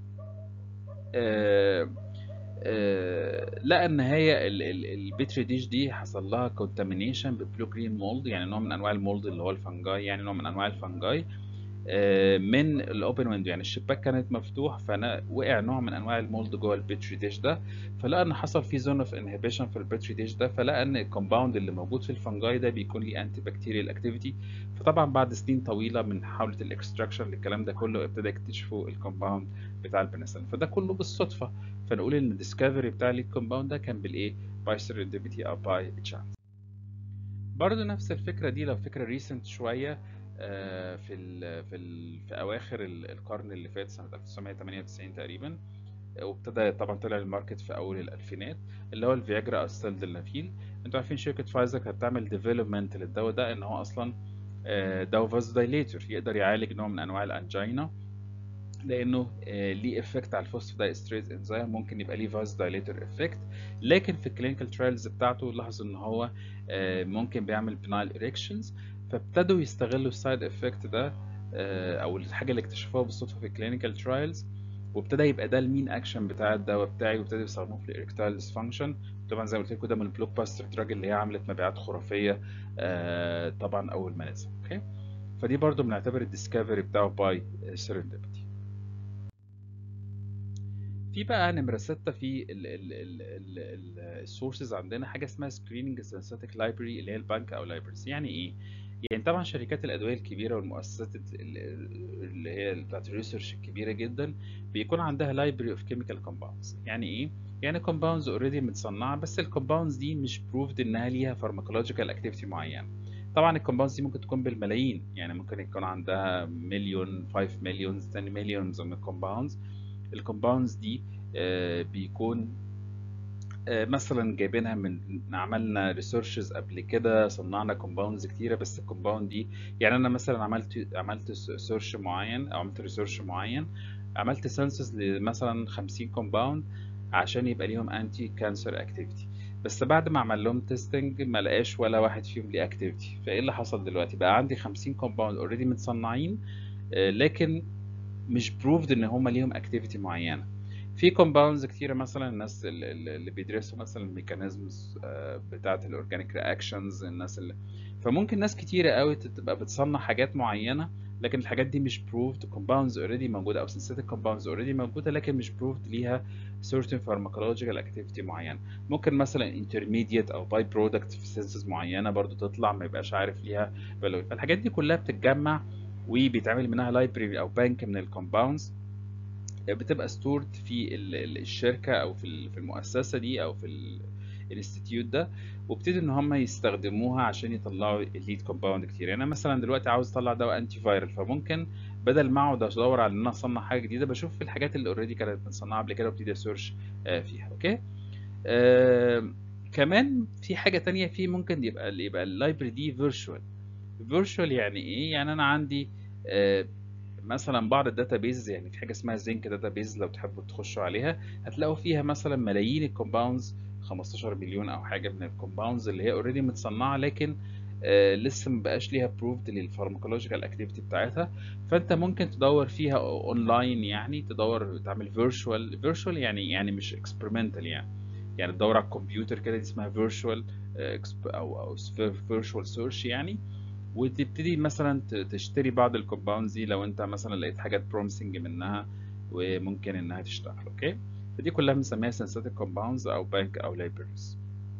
لقى ان هي البتري ديش دي حصل لها كونتامينيشن ببلو جرين مولد يعني نوع من انواع المولد اللي هو الفنجاي يعني نوع من انواع الفنجاي من الاوبن ويندو يعني الشباك كانت مفتوح فوقع نوع من انواع المولد جوه البتري ديش ده فلقى ان حصل في زون اوف انهبيشن في البتري ديش ده فلقى ان الكومباوند اللي موجود في الفنجاي ده بيكون ليه انتي بكتيريال اكتيفيتي فطبعا بعد سنين طويله من محاوله الاكستراكشن للكلام ده كله ابتدى يكتشفوا الكومباوند بتاع البنسلين فده كله بالصدفه فنقول ان الديسكفري بتاع الكومباوند ده كان بالايه باي سيرندبيتي او باي تشانس برضه نفس الفكره دي لو فكره ريسنت شويه في ال في ال في اواخر القرن اللي فات سنه 1998 تقريبا وابتدى طبعا طلع الماركت في اول الالفينات اللي هو الفياجرا او السلدلافيل انتوا عارفين شركه فايزر كانت بتعمل ديفلوبمنت للدواء ده ان هو اصلا دواء فازودايليتور يقدر يعالج نوع من انواع الانجينا لانه ليه افكت على الفوسفودايستريز انزيم ممكن يبقى ليه فازودايليتور افكت لكن في الكلينيكال ترايلز بتاعته لاحظوا ان هو ممكن بيعمل بنايل اريكشنز فابتدوا يستغلوا السايد افكت ده او الحاجه اللي اكتشفوها بالصدفه في الكلينيكال ترايلز وابتدى يبقى ده المين اكشن بتاع الدواء بتاعي وابتدوا يستخدموه في الاريكتايل ديسفانكشن طبعا زي ما قلت لكم ده من البلوك باستر دراج اللي هي عملت مبيعات خرافيه طبعا اول ما نزل اوكي فدي برضو بنعتبر الديسكفري بتاعه باي سيرندبتي في بقى نمرة ستة في السورسز عندنا حاجة اسمها سكريننج سينثيتك لايبرري اللي هي البنك أو لايبرز يعني إيه؟ يعني طبعا شركات الأدوية الكبيرة والمؤسسات اللي هي بتاعت الريسيرش الكبيرة جدا بيكون عندها لايبرري اوف كيميكال كومباوندز يعني إيه؟ يعني كومباوندز اوريدي متصنعة بس الكومباوندز دي مش بروفد إنها ليها فارماكولوجيكال اكتيفيتي معين طبعا الكومباوندز دي ممكن تكون بالملايين يعني ممكن يكون عندها مليون 5 مليون 10 مليون من الكومباوندز الكومباوندز دي آه بيكون آه مثلا جايبينها من عملنا ريسيرشز قبل كده صنعنا كومباوندز كتيره بس الكومباوند دي يعني انا مثلا عملت عملت سيرش معين او عملت ريسيرش معين عملت سنسس لمثلا 50 كومباوند عشان يبقى ليهم انتي كانسر اكتيفيتي بس بعد ما عمل لهم تيستنج ما لقاش ولا واحد فيهم ليه اكتيفيتي فايه اللي حصل دلوقتي بقى عندي 50 كومباوند اوريدي متصنعين آه لكن مش بروفد ان هم ليهم اكتيفيتي معينه في كومباوندز كتيره مثلا الناس اللي بيدرسوا مثلا الميكانيزمز بتاعه الاورجانيك رياكشنز الناس اللي فممكن ناس كتيره قوي تبقى بتصنع حاجات معينه لكن الحاجات دي مش بروفد كومباوندز اوريدي موجوده او سنسيتيك كومباوندز اوريدي موجوده لكن مش بروفد ليها certain pharmacological activity معين ممكن مثلا intermediate او باي برودكت في سنسز معينه برضو تطلع ما يبقاش عارف ليها value فالحاجات دي كلها بتتجمع وبيتعمل منها لايبرري او بنك من الكومباوندز بتبقى ستورد في الشركه او في المؤسسه دي او في الانستيتيوت ده وابتدوا ان هم يستخدموها عشان يطلعوا الليد كومباوند كتير يعني انا مثلا دلوقتي عاوز اطلع دواء انتي فايرال فممكن بدل ما اقعد ادور على ان انا اصنع حاجه جديده بشوف في الحاجات اللي اوريدي كانت متصنعه قبل كده وابتدي اسيرش فيها اوكي آه كمان في حاجه تانية في ممكن يبقى يبقى اللايبرري دي فيرتشوال فيرتشوال يعني ايه يعني انا عندي آه مثلا بعض الداتابيز يعني في حاجه اسمها زنك داتابيز لو تحبوا تخشوا عليها هتلاقوا فيها مثلا ملايين الكومباوندز 15 مليون او حاجه من الكومباوندز اللي هي اوريدي متصنعه لكن آه لسه مبقاش ليها بروفد للفارماكولوجيكال اكتيفيتي بتاعتها فانت ممكن تدور فيها اونلاين يعني تدور تعمل فيرتشوال فيرتشوال يعني يعني مش اكسبيرمنتال يعني يعني تدور على الكمبيوتر كده دي اسمها فيرتشوال او او فيرتشوال سيرش يعني وتبتدي مثلا تشتري بعض الكومباوندز دي لو انت مثلا لقيت حاجات بروميسنج منها وممكن انها تشتغل اوكي فدي كلها بنسميها سنسيتيك كومباوندز او بانك او لايبرز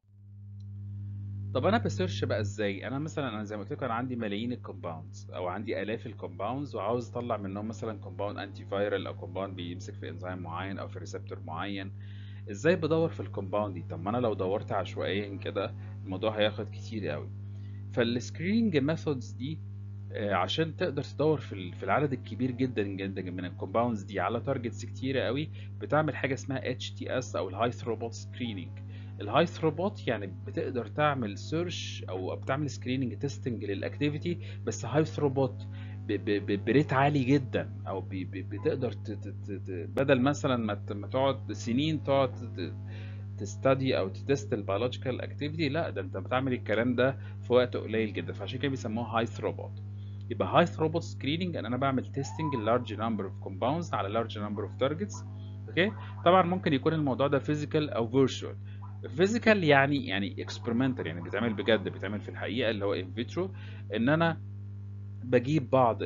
طب انا بسيرش بقى ازاي انا مثلا انا زي ما قلت لكم انا عندي ملايين الكومباوندز او عندي الاف الكومباوندز وعاوز اطلع منهم مثلا كومباوند انتي فايرال او كومباوند بيمسك في انزيم معين او في ريسبتور معين ازاي بدور في الكومباوند دي طب ما انا لو دورت عشوائيا كده الموضوع هياخد كتير قوي فالسكريننج ميثودز دي عشان تقدر تدور في في العدد الكبير جدا جدا من الكومباوندز دي على تارجتس كتيره قوي بتعمل حاجه اسمها اتش تي اس او الهاي ثروبوت سكريننج الهاي ثروبوت يعني بتقدر تعمل سيرش او بتعمل سكريننج تيستنج للاكتيفيتي بس هاي ثروبوت بريت عالي جدا او بتقدر بدل مثلا ما تقعد سنين تقعد تستدي او تست البيولوجيكال اكتيفيتي لا ده انت بتعمل الكلام ده في وقت قليل جدا فعشان كده بيسموها هاي ثروبوت يبقى هاي ثروبوت سكريننج ان انا بعمل تيستنج لارج نمبر اوف كومباوندز على لارج نمبر اوف تارجتس اوكي طبعا ممكن يكون الموضوع ده فيزيكال او فيرتشوال فيزيكال يعني يعني اكسبيرمنتال يعني بيتعمل بجد بيتعمل في الحقيقه اللي هو ان فيترو ان انا بجيب بعض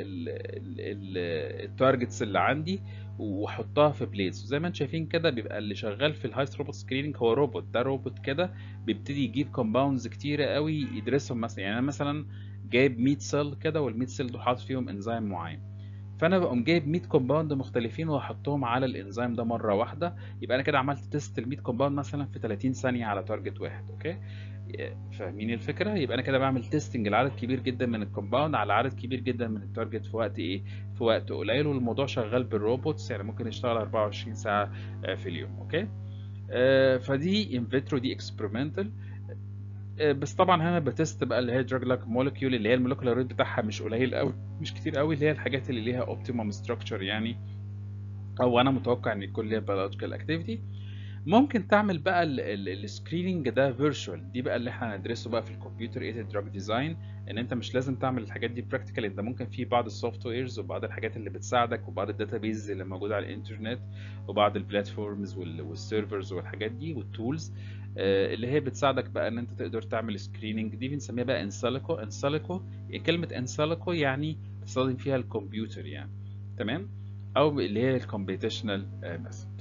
التارجتس اللي عندي واحطها في بليتس زي ما انتم شايفين كده بيبقى اللي شغال في الهاي ثروبوت سكريننج هو روبوت ده روبوت كده بيبتدي يجيب كومباوندز كتيره قوي يدرسهم مثلا يعني انا مثلا جايب 100 سيل كده وال 100 سيل دول حاطط فيهم انزيم معين فانا بقوم جايب 100 كومباوند مختلفين واحطهم على الانزيم ده مره واحده يبقى انا كده عملت تيست ال 100 كومباوند مثلا في 30 ثانيه على تارجت واحد اوكي فاهمين الفكره يبقى انا كده بعمل تيستنج لعدد كبير جدا من الكومباوند على عدد كبير جدا من التارجت في وقت ايه في وقت قليل والموضوع شغال بالروبوتس يعني ممكن يشتغل 24 ساعه في اليوم اوكي فدي ان فيترو دي اكسبيرمنتال بس طبعا هنا بتست بقى اللي هي دراج لاك مولكيول اللي هي المولكيولار ريت بتاعها مش قليل قوي مش كتير قوي اللي هي الحاجات اللي ليها اوبتيمم ستراكشر يعني او انا متوقع ان يكون ليها بيولوجيكال اكتيفيتي ممكن تعمل بقى السكريننج ده فيرتشوال دي بقى اللي احنا هندرسه بقى في الكمبيوتر ايدد دراج ديزاين ان انت مش لازم تعمل الحاجات دي براكتيكال انت ممكن في بعض السوفت ويرز وبعض الحاجات اللي بتساعدك وبعض الداتابيز اللي موجوده على الانترنت وبعض البلاتفورمز والسيرفرز والحاجات دي والتولز اللي هي بتساعدك بقى ان انت تقدر تعمل سكريننج دي بنسميها بقى انساليكو انساليكو كلمه انساليكو يعني تستخدم فيها الكمبيوتر يعني تمام او اللي هي الكومبيتيشنال ميثود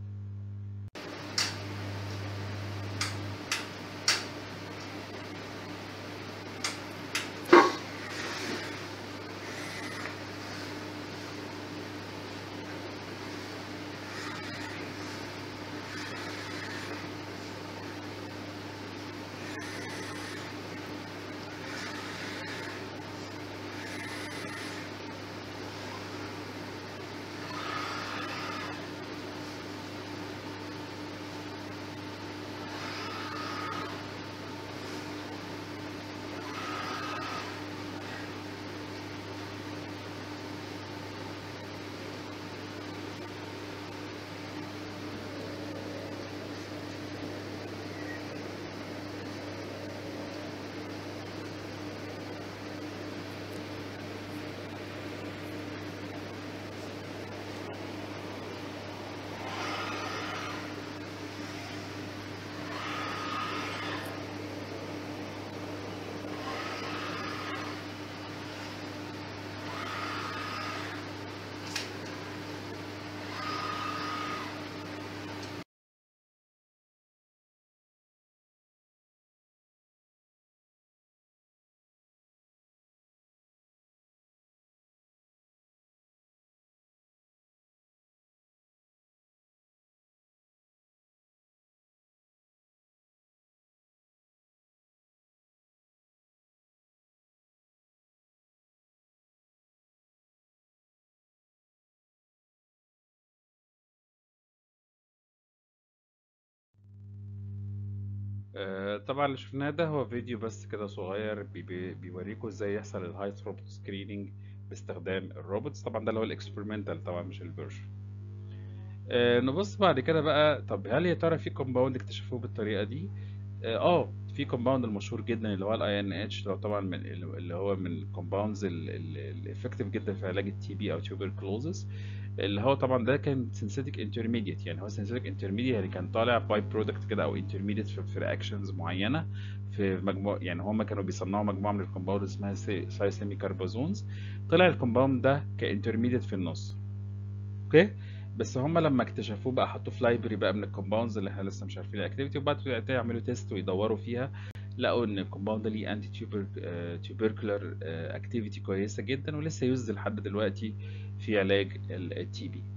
طبعا اللي شفناه ده هو فيديو بس كده صغير بي بي بيوريكم ازاي يحصل الهاي ثروبوت سكريننج باستخدام الروبوتس طبعا ده اللي هو الاكسبيرمنتال طبعا مش الفيرجن نبص بعد كده بقى طب هل يا ترى في كومباوند اكتشفوه بالطريقه دي اه في كومباوند المشهور جدا اللي هو الاي ان اتش اللي هو طبعا من اللي هو من الكومباوندز الافكتيف جدا في علاج التي بي او تيوبركلوزس اللي هو طبعا ده كان سينثيتك انترميديت يعني هو سينثيتك انترميديت يعني كان طالع باي برودكت كده او انترميديت في, في رياكشنز معينه في مجموعه يعني هم كانوا بيصنعوا مجموعه من الكومباوند اسمها سايسيمي كاربازونز طلع الكومباوند ده كانترميديت في النص اوكي بس هم لما اكتشفوه بقى حطوه في لايبرري بقى من الكومباوندز اللي احنا لسه مش عارفين الاكتيفيتي وبعد كده يعملوا تيست ويدوروا فيها لقوا ان الكومباوند ده ليه انتي تيوبركلر اكتيفيتي كويسه جدا ولسه يوز لحد دلوقتي في علاج التي بي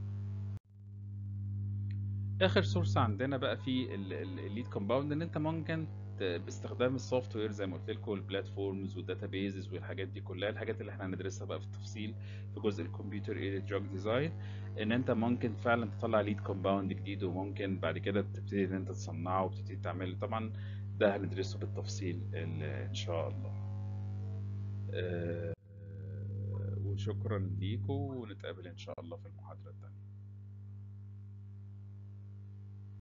اخر سورس عندنا بقى في الليد كومباوند ان انت ممكن باستخدام السوفت وير زي ما قلت لكم البلاتفورمز والداتابيزز والحاجات دي كلها الحاجات اللي احنا هندرسها بقى في التفصيل في جزء الكمبيوتر ايدد دراج ديزاين ان انت ممكن فعلا تطلع ليد كومباوند جديد وممكن بعد كده تبتدي ان انت تصنعه وتبتدي تعمل طبعا ده هندرسه بالتفصيل ان شاء الله أه وشكرا ليكم ونتقابل ان شاء الله في المحاضرة التانية